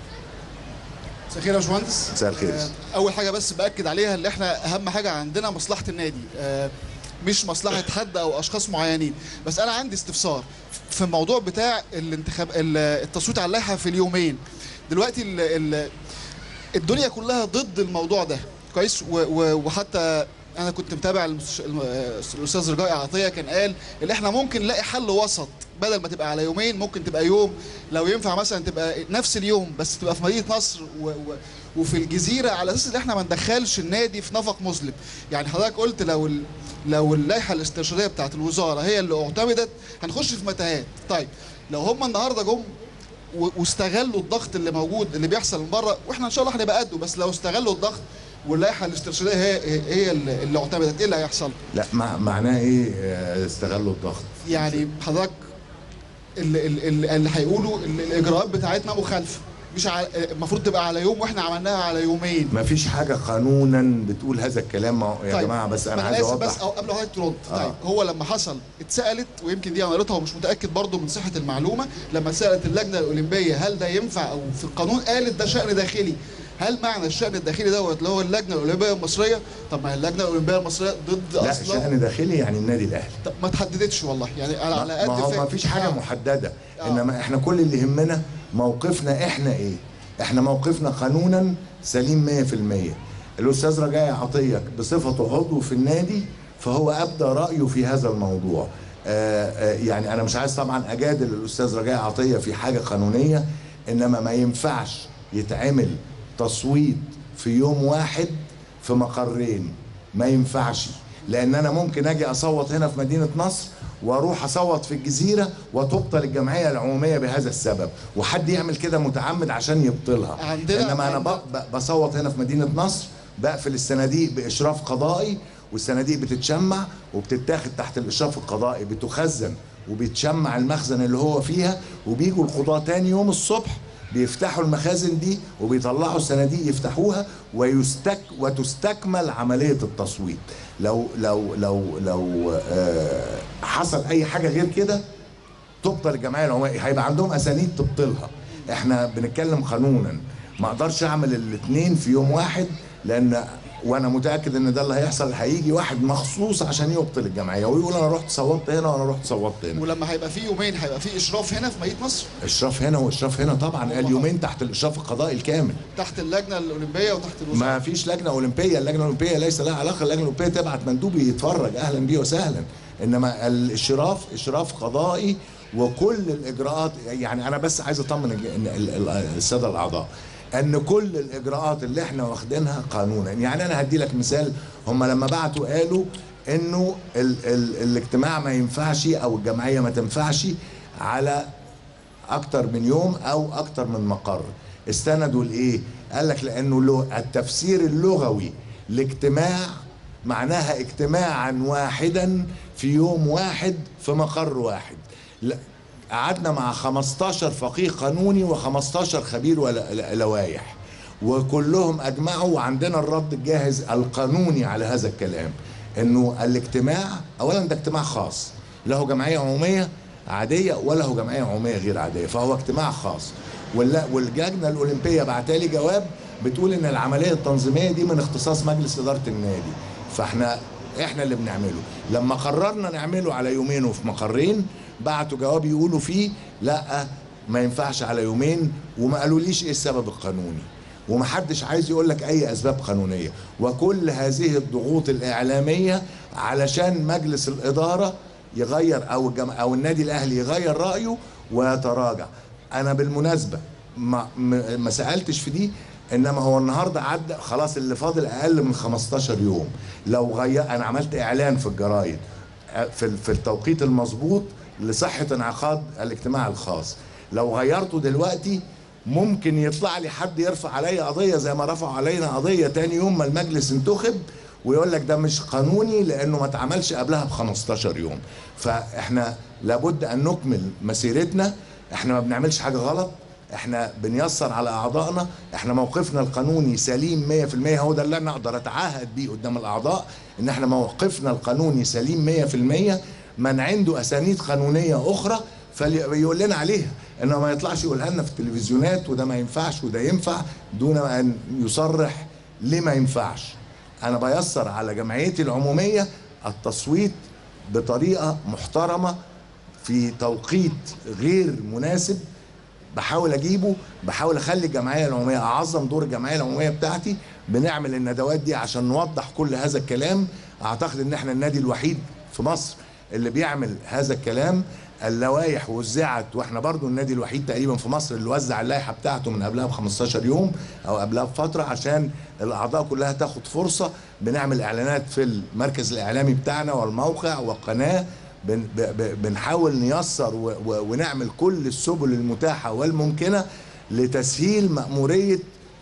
مساء الخير يا باشمهندس مساء الخير. آه، اول حاجه بس باكد عليها اللي احنا اهم حاجه عندنا مصلحه النادي آه، مش مصلحه حد او اشخاص معينين بس انا عندي استفسار في الموضوع بتاع الانتخاب ال- التصويت على اللائحه في اليومين دلوقتي ال ال الدنيا كلها ضد الموضوع ده كويس و- و- وحتى انا كنت متابع المستش- الم- آه، الاستاذ رجاء عطيه كان قال ان احنا ممكن نلاقي حل وسط بدل ما تبقى على يومين ممكن تبقى يوم لو ينفع مثلا تبقى نفس اليوم بس تبقى في مدينه نصر و و وفي الجزيره على اساس ان احنا ما ندخلش النادي في نفق مظلم يعني حضرتك قلت لو ال لو اللائحه الاسترشاديه بتاعت الوزاره هي اللي اعتمدت هنخش في متاهات طيب لو هم النهارده جم و- واستغلوا الضغط اللي موجود اللي بيحصل من بره واحنا ان شاء الله هنبقى قده بس لو استغلوا الضغط واللائحه الاسترشاديه هي هي اللي اللي اعتمدت ايه اللي هيحصل؟ لا مع معناه ايه آه، استغلوا الضغط يعني حضرتك اللي, اللي, اللي هيقولوا ال- الاجراءات بتاعتنا مخالفه مش على المفروض تبقى على يوم واحنا عملناها على يومين ما فيش حاجه قانونا بتقول هذا الكلام ما هو- يا طيب. جماعه بس انا ما عايز اسف اوضح بس أو قبل ما حضرتك ترد آه. طيب هو لما حصل اتسالت ويمكن دي انا قريتها ومش متاكد برضو من صحه المعلومه لما اتسالت اللجنه الاولمبيه هل ده ينفع او في القانون قالت ده شان داخلي هل معنى الشان الداخلي دوت اللي هو اللجنه الاولمبيه المصريه طب ما اللجنه الاولمبيه المصريه ضد لا اصلا شأن داخلي يعني النادي الاهلي طب ما تحددتش والله يعني على على قد ما هو ما فهم- فيش حاجه آه. محدده آه. انما احنا كل اللي يهمنا موقفنا احنا ايه احنا موقفنا قانونا سليم 100% الاستاذ رجاء عطيه بصفته عضو في النادي فهو ابدى رايه في هذا الموضوع آه آه يعني انا مش عايز طبعا اجادل الاستاذ رجاء عطيه في حاجه قانونيه انما ما ينفعش يتعمل تصويت في يوم واحد في مقرين ما ينفعش لان انا ممكن اجي اصوت هنا في مدينه نصر واروح اصوت في الجزيره وتبطل الجمعيه العموميه بهذا السبب وحد يعمل كده متعمد عشان يبطلها عندنا- انما انا ب- ب- بصوت هنا في مدينه نصر بقفل الصناديق باشراف قضائي والصناديق بتتشمع وبتتاخد تحت الاشراف القضائي بتخزن وبيتشمع المخزن اللي هو فيها وبيجوا القضاه تاني يوم الصبح بيفتحوا المخازن دي وبيطلعوا الصناديق يفتحوها ويستك وتستكمل عمليه التصويت لو لو لو لو آه حصل اي حاجه غير كده تبطل الجمعيه العموميه هيبقى عندهم اسانيد تبطلها احنا بنتكلم قانونا ما اقدرش اعمل الاثنين في يوم واحد لان وانا متاكد ان ده اللي هيحصل هيجي واحد مخصوص عشان يبطل الجمعيه ويقول انا رحت صوتت هنا وانا رحت صوتت هنا ولما هيبقى في يومين هيبقى في اشراف هنا في مدينه نصر اشراف هنا واشراف هنا طبعا اليومين تحت الاشراف القضائي الكامل تحت اللجنه الاولمبيه وتحت الوزاره ما فيش لجنه اولمبيه اللجنه الاولمبيه ليس لها علاقه اللجنه الاولمبيه تبعت مندوب يتفرج اهلا بيه وسهلا انما الاشراف اشراف قضائي وكل الاجراءات يعني انا بس عايز اطمن الج- إن ال- ال- الساده الاعضاء ان كل الاجراءات اللي احنا واخدينها قانونا يعني انا هدي لك مثال هم لما بعتوا قالوا انه ال ال الاجتماع ما ينفعش او الجمعيه ما تنفعش على اكتر من يوم او اكتر من مقر استندوا لايه قال لك لانه له التفسير اللغوي لاجتماع معناها اجتماعا واحدا في يوم واحد في مقر واحد لا قعدنا مع 15 فقيه قانوني و15 خبير ولا- لوائح وكلهم اجمعوا وعندنا الرد الجاهز القانوني على هذا الكلام انه الاجتماع اولا ده اجتماع خاص له جمعيه عموميه عاديه ولا هو جمعيه عموميه غير عاديه فهو اجتماع خاص ولا- واللجنه الاولمبيه بعتالي جواب بتقول ان العمليه التنظيميه دي من اختصاص مجلس اداره النادي فاحنا احنا اللي بنعمله لما قررنا نعمله على يومين وفي مقرين بعتوا جواب يقولوا فيه لا ما ينفعش على يومين وما قالوليش ايه السبب القانوني ومحدش عايز يقول لك اي اسباب قانونيه وكل هذه الضغوط الاعلاميه علشان مجلس الاداره يغير او الجم... او النادي الاهلي يغير رايه ويتراجع انا بالمناسبه ما, ما ما سالتش في دي انما هو النهارده عدى خلاص اللي فاضل اقل من 15 يوم لو غير انا عملت اعلان في الجرايد في في التوقيت المظبوط لصحه انعقاد الاجتماع الخاص لو غيرته دلوقتي ممكن يطلع لي حد يرفع عليا قضيه زي ما رفعوا علينا قضيه تاني يوم ما المجلس انتخب ويقول لك ده مش قانوني لانه ما اتعملش قبلها ب 15 يوم فاحنا لابد ان نكمل مسيرتنا احنا ما بنعملش حاجه غلط احنا بنيسر على اعضائنا احنا موقفنا القانوني سليم 100% هو ده اللي انا اقدر اتعهد بيه قدام الاعضاء ان احنا موقفنا القانوني سليم 100% من عنده اسانيد قانونيه اخرى فيقول لنا عليها انه ما يطلعش يقولها لنا في التلفزيونات وده ما ينفعش وده ينفع دون ان يصرح ليه ما ينفعش انا بيسر على جمعيتي العموميه التصويت بطريقه محترمه في توقيت غير مناسب بحاول اجيبه بحاول اخلي الجمعيه العموميه اعظم دور الجمعيه العموميه بتاعتي بنعمل الندوات دي عشان نوضح كل هذا الكلام اعتقد ان احنا النادي الوحيد في مصر اللي بيعمل هذا الكلام اللوائح وزعت واحنا برضو النادي الوحيد تقريبا في مصر اللي وزع اللائحه بتاعته من قبلها ب 15 يوم او قبلها بفتره عشان الاعضاء كلها تاخد فرصه بنعمل اعلانات في المركز الاعلامي بتاعنا والموقع والقناه بن ب- ب- بنحاول نيسر و- و- ونعمل كل السبل المتاحه والممكنه لتسهيل مأموريه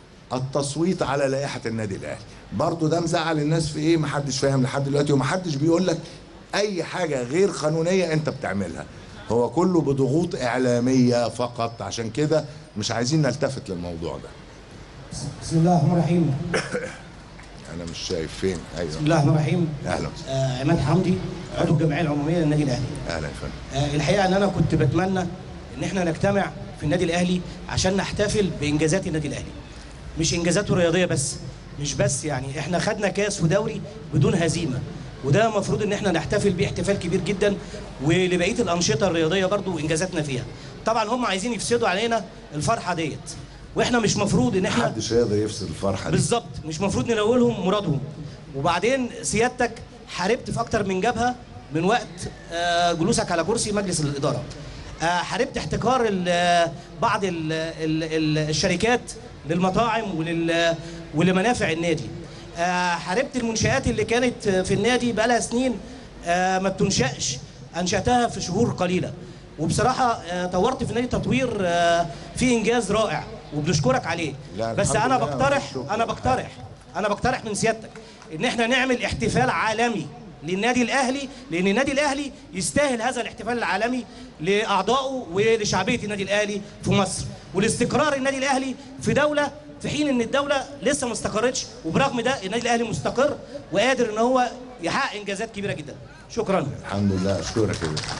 التصويت على لائحه النادي الاهلي برضه ده مزعل الناس في ايه محدش فاهم لحد دلوقتي ومحدش بيقول لك اي حاجه غير قانونيه انت بتعملها هو كله بضغوط اعلاميه فقط عشان كده مش عايزين نلتفت للموضوع ده بسم الله الرحمن الرحيم انا مش شايف فين ايوه بسم الله الرحمن الرحيم اهلا آه عماد حمدي عضو الجمعيه العموميه للنادي الاهلي اهلا يا فندم آه الحقيقه ان انا كنت بتمنى ان احنا نجتمع في النادي الاهلي عشان نحتفل بانجازات النادي الاهلي مش انجازاته الرياضيه بس مش بس يعني احنا خدنا كاس ودوري بدون هزيمه وده المفروض ان احنا نحتفل بيه احتفال كبير جدا ولبقيه الانشطه الرياضيه برضو انجازاتنا فيها طبعا هم عايزين يفسدوا علينا الفرحه ديت واحنا مش مفروض ان احنا محدش هيقدر يفصل الفرحه دي بالظبط مش مفروض نناولهم مرادهم وبعدين سيادتك حاربت في اكتر من جبهه من وقت آه، جلوسك على كرسي مجلس الاداره آه، حاربت احتكار ال- بعض ال- ال- ال- الشركات للمطاعم ولل ولمنافع النادي آه، حاربت المنشآت اللي كانت في النادي بقالها سنين آه، ما بتنشأش أنشأتها في شهور قليلة وبصراحة آه، طورت في النادي تطوير آه، في إنجاز رائع وبنشكرك عليه لا، بس الحمد أنا لله، بقترح والشكر. أنا بقترح أنا بقترح من سيادتك إن إحنا نعمل احتفال عالمي للنادي الأهلي لأن النادي الأهلي يستاهل هذا الاحتفال العالمي لأعضائه ولشعبية النادي الأهلي في مصر ولاستقرار النادي الأهلي في دولة في حين ان الدوله لسه ما استقرتش وبرغم ده النادي الاهلي مستقر وقادر ان هو يحقق انجازات كبيره جدا شكرا الحمد لله اشكرك يا باشا.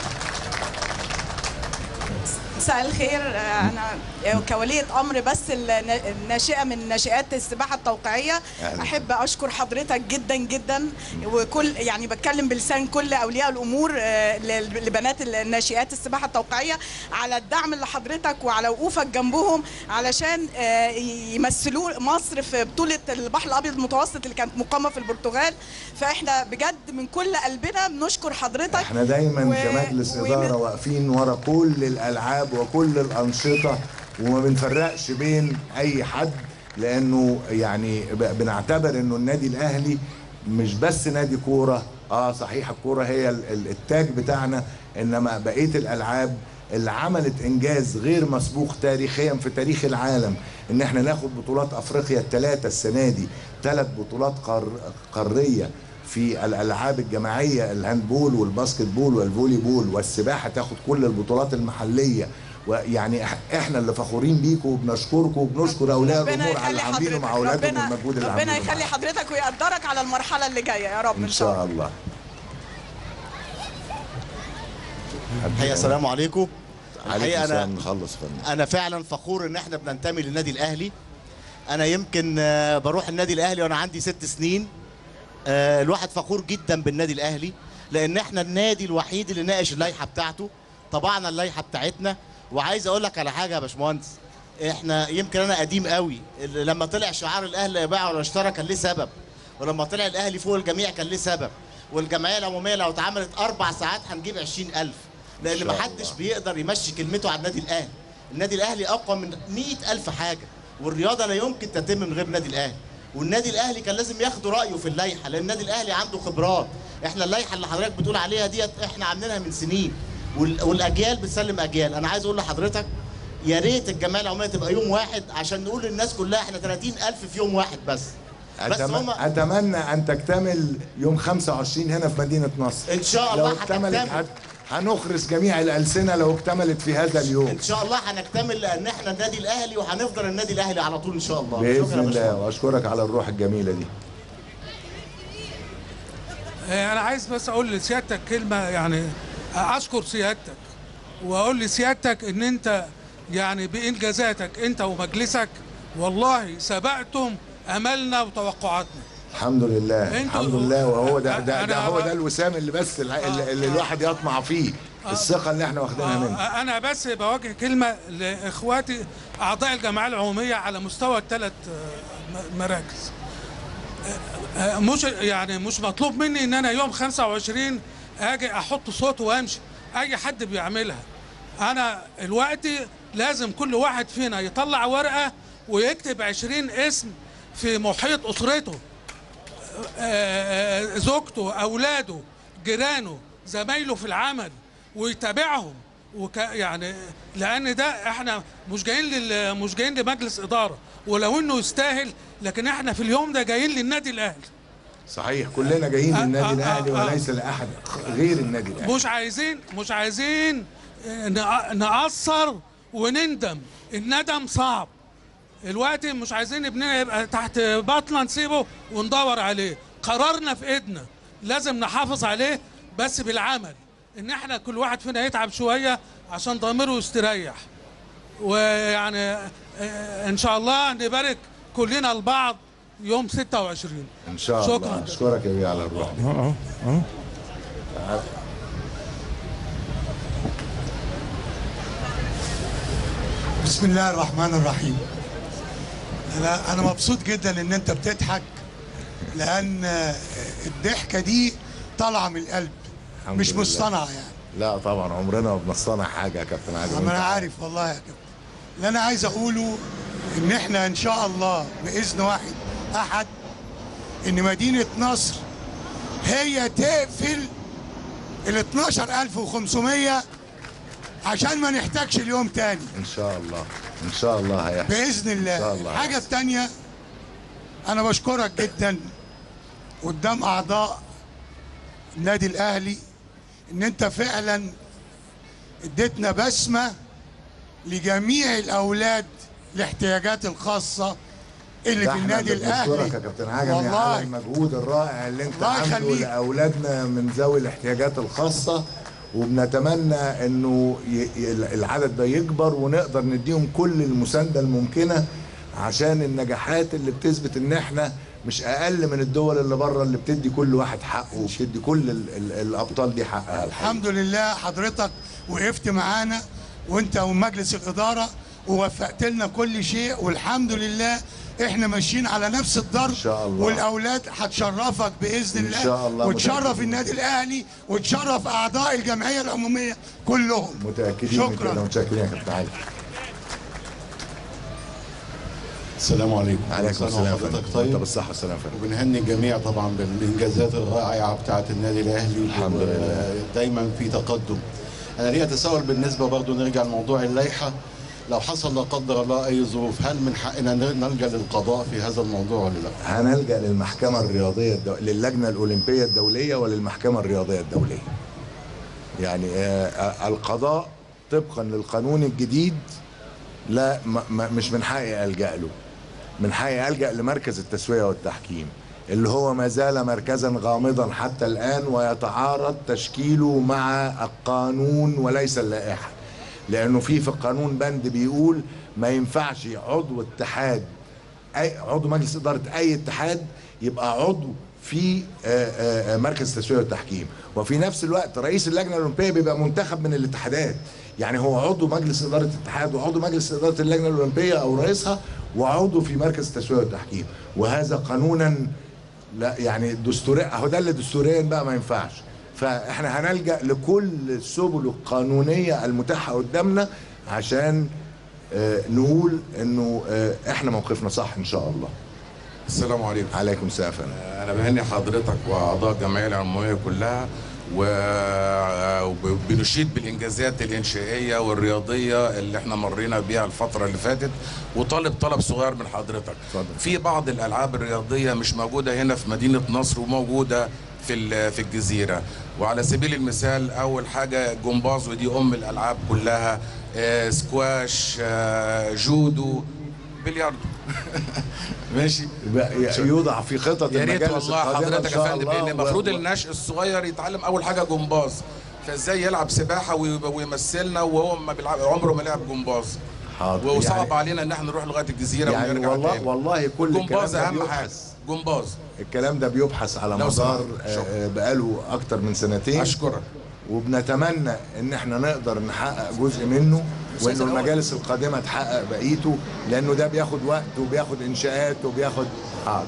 مساء الخير آه، انا كوليه امر بس النا- الناشئه من ناشئات السباحه التوقيعيه أهلا. احب اشكر حضرتك جدا جدا وكل يعني بتكلم بلسان كل اولياء الامور آه، ل- لبنات الناشئات السباحه التوقيعيه على الدعم اللي حضرتك وعلى وقوفك جنبهم علشان آه، يمثلوا مصر في بطوله البحر الابيض المتوسط اللي كانت مقامه في البرتغال فاحنا بجد من كل قلبنا بنشكر حضرتك احنا دايما و- كمجلس ومن- اداره واقفين ورا كل الالعاب وكل الانشطه وما بنفرقش بين اي حد لانه يعني ب- بنعتبر انه النادي الاهلي مش بس نادي كوره اه صحيح الكوره هي ال- ال- التاج بتاعنا انما بقيه الالعاب اللي عملت انجاز غير مسبوق تاريخيا في تاريخ العالم ان احنا ناخد بطولات افريقيا الثلاثه السنه دي ثلاث بطولات قار قاريه في الالعاب الجماعيه الهاندبول والباسكت بول والفولي بول والسباحه تاخد كل البطولات المحليه ويعني إح- احنا اللي فخورين بيكم وبنشكركم وبنشكر اولياء ربنا الامور على اللي يخلي عاملينه مع حضرتك اولادهم ربنا والمجهود اللي ربنا عاملينه يخلي حضرتك ويقدرك على المرحله اللي جايه يا رب ان شاء الله الحقيقه السلام عليكم عليكم الحقيقه السلام انا نخلص فن انا فعلا فخور ان احنا بننتمي للنادي الاهلي انا يمكن آه، بروح النادي الاهلي وانا عندي ست سنين آه، الواحد فخور جدا بالنادي الاهلي لان احنا النادي الوحيد اللي ناقش اللائحه بتاعته طبعنا اللائحه بتاعتنا وعايز اقول لك على حاجه يا باشمهندس احنا يمكن انا قديم قوي اللي لما طلع شعار الاهلي لا يباع ولا اشترى كان ليه سبب ولما طلع الاهلي فوق الجميع كان ليه سبب والجمعيه العموميه لو اتعملت اربع ساعات هنجيب 20000 لان شاء محدش بيقدر يمشي كلمته على النادي الاهلي النادي الاهلي اقوى من 100000 حاجه والرياضه لا يمكن تتم من غير النادي الاهلي والنادي الاهلي كان لازم ياخدوا رايه في اللائحه لان النادي الاهلي عنده خبرات احنا اللائحه اللي حضرتك بتقول عليها ديت احنا عاملينها من سنين وال- والاجيال بتسلم اجيال انا عايز اقول لحضرتك يا ريت الجمعيه العموميه تبقى يوم واحد عشان نقول للناس كلها احنا 30000 في يوم واحد بس بس أتم... هم اتمنى ان تكتمل يوم 25 هنا في مدينه نصر ان شاء الله لو اكتملت هتكتمل. هت... هنخرس جميع الالسنه لو اكتملت في هذا اليوم ان شاء الله هنكتمل لان احنا النادي الاهلي وهنفضل النادي الاهلي على طول ان شاء الله شكرا يا باذن باشمهندس. الله واشكرك على الروح الجميله دي آه، انا عايز بس اقول لسيادتك كلمه يعني اشكر سيادتك واقول لسيادتك ان انت يعني بانجازاتك انت ومجلسك والله سبقتم املنا وتوقعاتنا الحمد لله انتوا- الحمد لله وهو ده ده, ده أنا- هو ده الوسام اللي بس اللي, اللي الواحد يطمع فيه الثقه اللي احنا واخدينها منه آه، انا بس بوجه كلمه لاخواتي اعضاء الجمعيه العموميه على مستوى الثلاث مراكز آه، آه، مش يعني مش مطلوب مني ان انا يوم 25 اجي احط صوت وامشي اي حد بيعملها انا دلوقتي لازم كل واحد فينا يطلع ورقه ويكتب 20 اسم في محيط اسرته آه، آه، زوجته اولاده جيرانه زمايله في العمل ويتابعهم وك يعني لان ده احنا مش جايين لل مش جايين لمجلس اداره ولو انه يستاهل لكن احنا في اليوم ده جايين للنادي الاهلي صحيح كلنا جايين آه، للنادي آه، الاهلي آه، آه. وليس لاحد غير النادي الاهلي مش عايزين مش عايزين نق- نقصر ونندم الندم صعب الوقت مش عايزين ابننا يبقى تحت بطلة نسيبه وندور عليه قرارنا في ايدنا لازم نحافظ عليه بس بالعمل ان احنا كل واحد فينا يتعب شوية عشان ضميره يستريح ويعني آه، ان شاء الله نبارك كلنا لبعض يوم 26 ان شاء الله شكرا اشكرك يا بيه على الروح دي اه اه تعال. بسم الله الرحمن الرحيم انا انا مبسوط جدا ان انت بتضحك لان الضحكه دي طالعه من القلب الحمد مش لله. مصطنعه يعني لا طبعا عمرنا ما بنصطنع حاجه يا كابتن عادل ما وأنت انا عارف والله يا كابتن اللي انا عايز اقوله ان احنا ان شاء الله باذن واحد احد ان مدينه نصر هي تقفل ال 12500 عشان ما نحتاجش اليوم تاني ان شاء الله ان شاء الله هيحصل باذن الله ان شاء الله الحاجه الثانيه انا بشكرك جدا قدام اعضاء النادي الاهلي ان انت فعلا اديتنا بسمه لجميع الاولاد الاحتياجات الخاصه اللي ده في احنا النادي اللي بنشكرك الاهلي يا كابتن عجمي والله. على المجهود الرائع اللي انت الله عامله يخليك. لاولادنا من ذوي الاحتياجات الخاصه وبنتمنى انه ي... ي- العدد ده يكبر ونقدر نديهم كل المسانده الممكنه عشان النجاحات اللي بتثبت ان احنا مش اقل من الدول اللي بره اللي بتدي كل واحد حقه وبتدي كل ال... ال... الابطال دي حقها الحمد لله حضرتك وقفت معانا وانت ومجلس الاداره ووفقت لنا كل شيء والحمد لله احنا ماشيين على نفس الضرب ان شاء الله. والاولاد هتشرفك باذن إن الله شاء الله وتشرف متأكدين. النادي الاهلي وتشرف اعضاء الجمعيه العموميه كلهم متاكدين من شكراً. كده متشكرين يا كابتن علي السلام عليكم عليكم كل سنة السلام يا وحضرتك فندم. طيب وانت بالصحه والسلامه يا فندم وبنهني الجميع طبعا بالانجازات الرائعه بتاعه النادي الاهلي الحمد لله. دايما في تقدم انا ليا تساؤل بالنسبه برضو نرجع لموضوع اللائحه لو حصل لا قدر الله اي ظروف هل من حقنا نلجا للقضاء في هذا الموضوع ولا لا؟ هنلجا للمحكمه الرياضيه الدو... للجنه الاولمبيه الدوليه وللمحكمه الرياضيه الدوليه يعني آه، آه، القضاء طبقا للقانون الجديد لا ما ما مش من حقي الجا له من حقي الجا لمركز التسويه والتحكيم اللي هو ما زال مركزا غامضا حتى الان ويتعارض تشكيله مع القانون وليس اللائحه لانه في في القانون بند بيقول ما ينفعش عضو اتحاد اي عضو مجلس اداره اي اتحاد يبقى عضو في آه، آه، آه، مركز التسويه والتحكيم وفي نفس الوقت رئيس اللجنه الاولمبيه بيبقى منتخب من الاتحادات يعني هو عضو مجلس اداره اتحاد وعضو مجلس اداره اللجنه الاولمبيه او رئيسها وعضو في مركز التسويه والتحكيم وهذا قانونا لا يعني دستوريا اهو ده اللي دستوريا بقى ما ينفعش فاحنا هنلجا لكل السبل القانونيه المتاحه قدامنا عشان آه، نقول انه آه، احنا موقفنا صح ان شاء الله السلام عليكم عليكم السلام يا فندم. انا بهني حضرتك واعضاء الجمعيه العموميه كلها و- وبنشيد بالانجازات الانشائيه والرياضيه اللي احنا مرينا بيها الفتره اللي فاتت وطالب طلب صغير من حضرتك في بعض الالعاب الرياضيه مش موجوده هنا في مدينه نصر وموجوده في ال- في الجزيره وعلى سبيل المثال اول حاجه جمباز ودي ام الالعاب كلها آه، سكواش آه، جودو بلياردو ماشي يبقى يوضع في خطط يا ريت المجالس والله القادمة إن حضرتك يا شاء فندم الله لان و- المفروض و- النشء الصغير يتعلم اول حاجه جمباز فازاي يلعب سباحه وي- ويمثلنا وهو ما بيلعب عمره ما لعب جمباز حاضر وصعب يعني- علينا ان احنا نروح لغايه الجزيره يعني ونرجع والله تاني. والله كل جمباز الكلام ده اهم حاجه بيبحث جمباز الكلام ده بيبحث على لو مدار سمحت. آه، آه، بقاله اكتر من سنتين اشكرك وبنتمنى ان احنا نقدر نحقق جزء منه وانه أستاذ الأول. المجالس القادمه تحقق بقيته لانه ده بياخد وقت وبياخد انشاءات وبياخد حاضر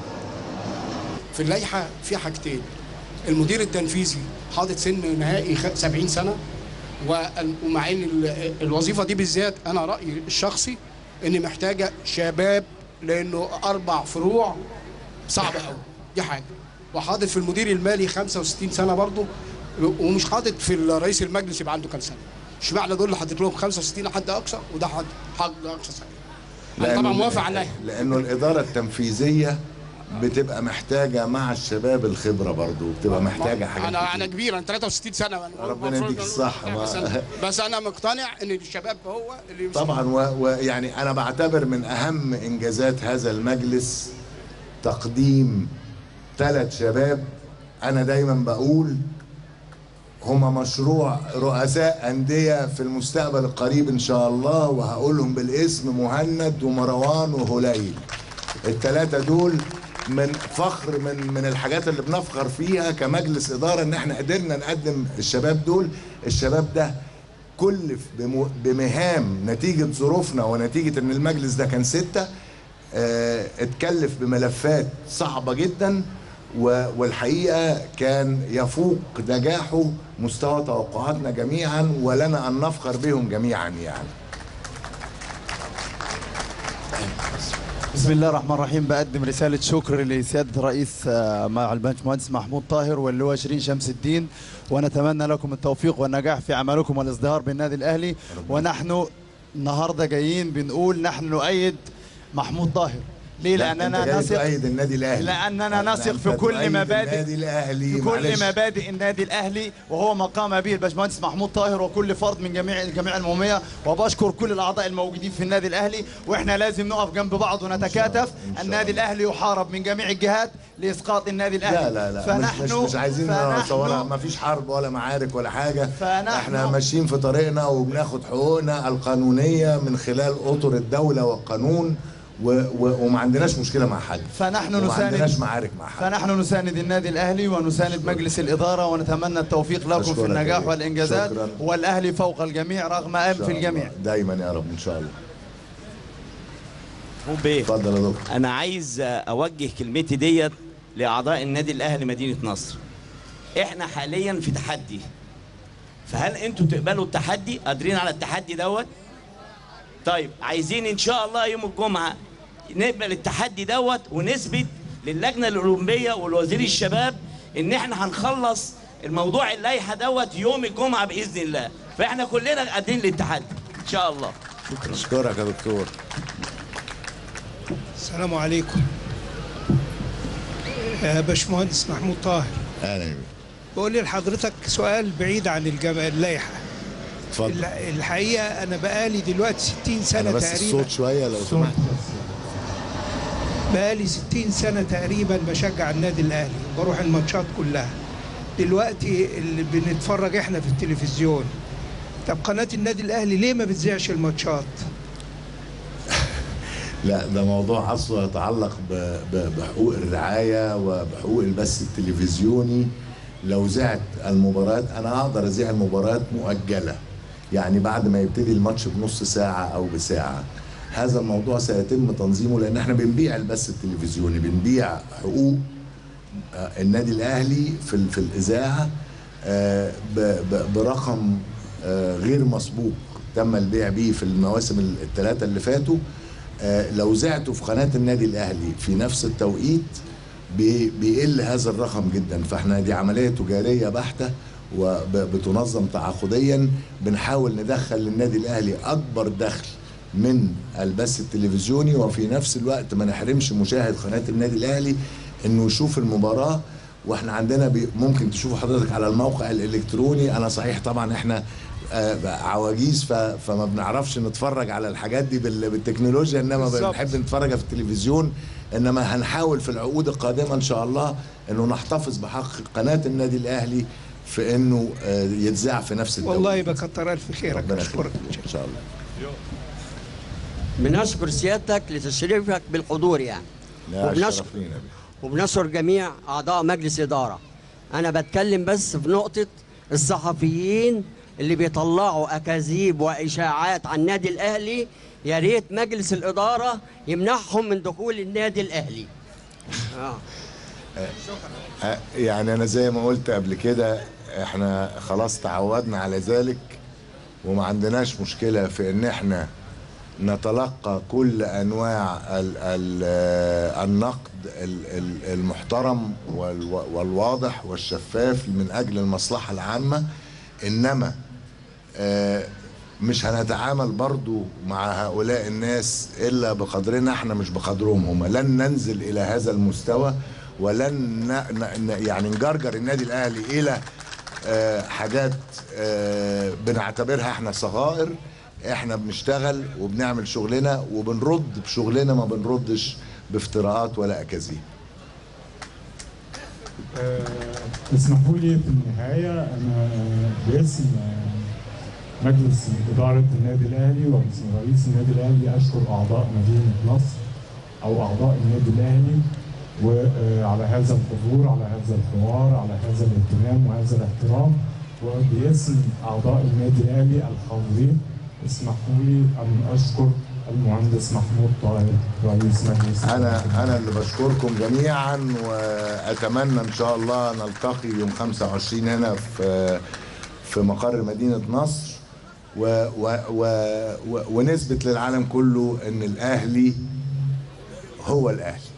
في اللائحه في حاجتين المدير التنفيذي حاطط سن نهائي خ- 70 سنه وال- ومع ان ال- الوظيفه دي بالذات انا رايي الشخصي ان محتاجه شباب لانه اربع فروع صعبه قوي دي حاجه وحاطط في المدير المالي 65 سنه برضه ومش حاطط في رئيس المجلس يبقى عنده كام سنه اشمعنى دول اللي حاطط لهم 65 حد اقصى وده حد حد اقصى سنه انا طبعا لأنه- موافق على اللائحه لانه الاداره التنفيذيه بتبقى محتاجه مع الشباب الخبره برضو بتبقى محتاجه حاجات انا كتير. انا كبير انا 63 سنه أنا ربنا يديك الصحة. ما- بس أنا, بس انا مقتنع ان الشباب هو اللي يمشي. طبعا و- ويعني انا بعتبر من اهم انجازات هذا المجلس تقديم ثلاث شباب انا دايما بقول هما مشروع رؤساء أندية في المستقبل القريب إن شاء الله وهقولهم بالاسم مهند ومروان وهليل الثلاثة دول من فخر من من الحاجات اللي بنفخر فيها كمجلس إدارة إن إحنا قدرنا نقدم الشباب دول الشباب ده كلف بم- بمهام نتيجة ظروفنا ونتيجة إن المجلس ده كان ستة آه، اتكلف بملفات صعبة جدا و- والحقيقة كان يفوق نجاحه مستوى توقعاتنا جميعا ولنا أن نفخر بهم جميعا يعني بسم الله الرحمن الرحيم بقدم رسالة شكر لسيادة الرئيس آه، مع الباشمهندس محمود طاهر واللواء شيرين شمس الدين ونتمنى لكم التوفيق والنجاح في عملكم والازدهار بالنادي الأهلي ونحن النهاردة جايين بنقول نحن نؤيد محمود طاهر ليه؟ لا، أنت لأننا جاي نثق تؤيد النادي الأهلي لأننا لا، نثق أنت في كل تؤيد مبادئ النادي الأهلي في معلش. كل مبادئ النادي الاهلي وهو ما قام به الباشمهندس محمود طاهر وكل فرد من جميع الجميع المهميه وبشكر كل الاعضاء الموجودين في النادي الاهلي واحنا لازم نقف جنب بعض ونتكاتف النادي الاهلي يحارب من جميع الجهات لاسقاط النادي الاهلي لا لا لا فنحن مش, مش, مش عايزين فنحن نصورها ما فيش حرب ولا معارك ولا حاجة فنحن- احنا ماشيين في طريقنا وبناخد حقوقنا القانونية من خلال أطر الدولة والقانون و و وما عندناش مشكلة مع حد فنحن وما نساند عندناش معارك مع حد فنحن نساند النادي الاهلي ونساند مجلس الاداره ونتمنى التوفيق لكم في أشكرك يا النجاح بيه. والانجازات شكراً. والاهلي فوق الجميع رغم إن ان شاء في الله. الجميع دايما يا رب إن شاء الله بيه اتفضل يا دكتور انا عايز اوجه كلمتي ديت لاعضاء النادي الاهلي مدينه نصر احنا حاليا في تحدي فهل انتوا تقبلوا التحدي قادرين على التحدي دوت طيب عايزين ان شاء الله يوم الجمعه نقبل التحدي دوت ونثبت للجنه الاولمبيه والوزير الشباب ان احنا هنخلص الموضوع اللائحه دوت يوم الجمعه باذن الله فاحنا كلنا قادرين للتحدي ان شاء الله أشكرك يا دكتور السلام عليكم يا باشمهندس محمود طاهر أهلا بك بقول لي لحضرتك سؤال بعيد عن الجم... اللائحة اتفضل الح- الحقيقة أنا بقالي دلوقتي 60 سنة أنا بس تقريبا الصوت شوية لو سمحت بقالي 60 سنة تقريبا بشجع النادي الأهلي بروح الماتشات كلها دلوقتي اللي بنتفرج احنا في التلفزيون طب قناة النادي الأهلي ليه ما بتذيعش الماتشات؟ لا ده موضوع اصله يتعلق ب- ب- بحقوق الرعايه وبحقوق البث التلفزيوني لو ذعت المباريات انا اقدر اذيع المباريات مؤجله يعني بعد ما يبتدي الماتش بنص ساعه او بساعه هذا الموضوع سيتم تنظيمه لان احنا بنبيع البث التلفزيوني بنبيع حقوق آه، النادي الاهلي في ال- في الاذاعه آه، ب- ب- برقم آه، غير مسبوق تم البيع به في المواسم الثلاثه اللي فاتوا آه، لو زعته في قناه النادي الاهلي في نفس التوقيت بي- بيقل هذا الرقم جدا فاحنا دي عمليه تجاريه بحته وبتنظم تعاقديا بنحاول ندخل للنادي الاهلي اكبر دخل من البث التلفزيوني وفي نفس الوقت ما نحرمش مشاهد قناه النادي الاهلي انه يشوف المباراه واحنا عندنا بي ممكن تشوفوا حضرتك على الموقع الالكتروني انا صحيح طبعا احنا آه، عواجيز ف- فما بنعرفش نتفرج على الحاجات دي بال- بالتكنولوجيا انما بالظبط. بنحب نتفرجها في التلفزيون انما هنحاول في العقود القادمه ان شاء الله انه نحتفظ بحق قناه النادي الاهلي في انه آه، يتذاع في نفس الدوري والله يبقى كتر ألف خيرك ربنا أشكرك يخليك ان شاء الله بنشكر سيادتك لتشريفك بالحضور يعني لا وبنشكر الشرف لينا بيه. وبنشكر جميع اعضاء مجلس اداره انا بتكلم بس في نقطه الصحفيين اللي بيطلعوا اكاذيب واشاعات عن النادي الاهلي يا ريت مجلس الاداره يمنعهم من دخول النادي الاهلي آه. آه، يعني انا زي ما قلت قبل كده احنا خلاص تعودنا على ذلك وما عندناش مشكلة في ان احنا نتلقى كل انواع ال ال آه، النقد ال- ال- المحترم والو- والواضح والشفاف من اجل المصلحة العامة انما آه، مش هنتعامل برضو مع هؤلاء الناس الا بقدرنا احنا مش بقدرهم هم لن ننزل الى هذا المستوى ولن ن... ن... يعني نجرجر النادي الاهلي الى آه، حاجات آه، بنعتبرها احنا صغائر احنا بنشتغل وبنعمل شغلنا وبنرد بشغلنا ما بنردش بافتراءات ولا اكاذيب آه، اسمحوا لي في النهاية أنا باسم آه، مجلس إدارة النادي الأهلي وباسم رئيس النادي الأهلي أشكر أعضاء مدينة نصر أو أعضاء النادي الأهلي وعلى هذا الحضور على هذا الحوار على هذا الاهتمام وهذا الاحترام وباسم أعضاء النادي الأهلي الحاضرين اسمحوا لي أن أشكر المهندس محمود طاهر رئيس مجلس انا انا اللي بشكركم جميعا واتمنى ان شاء الله نلتقي يوم 25 هنا في في مقر مدينه نصر و و و و ونثبت للعالم كله ان الاهلي هو الاهلي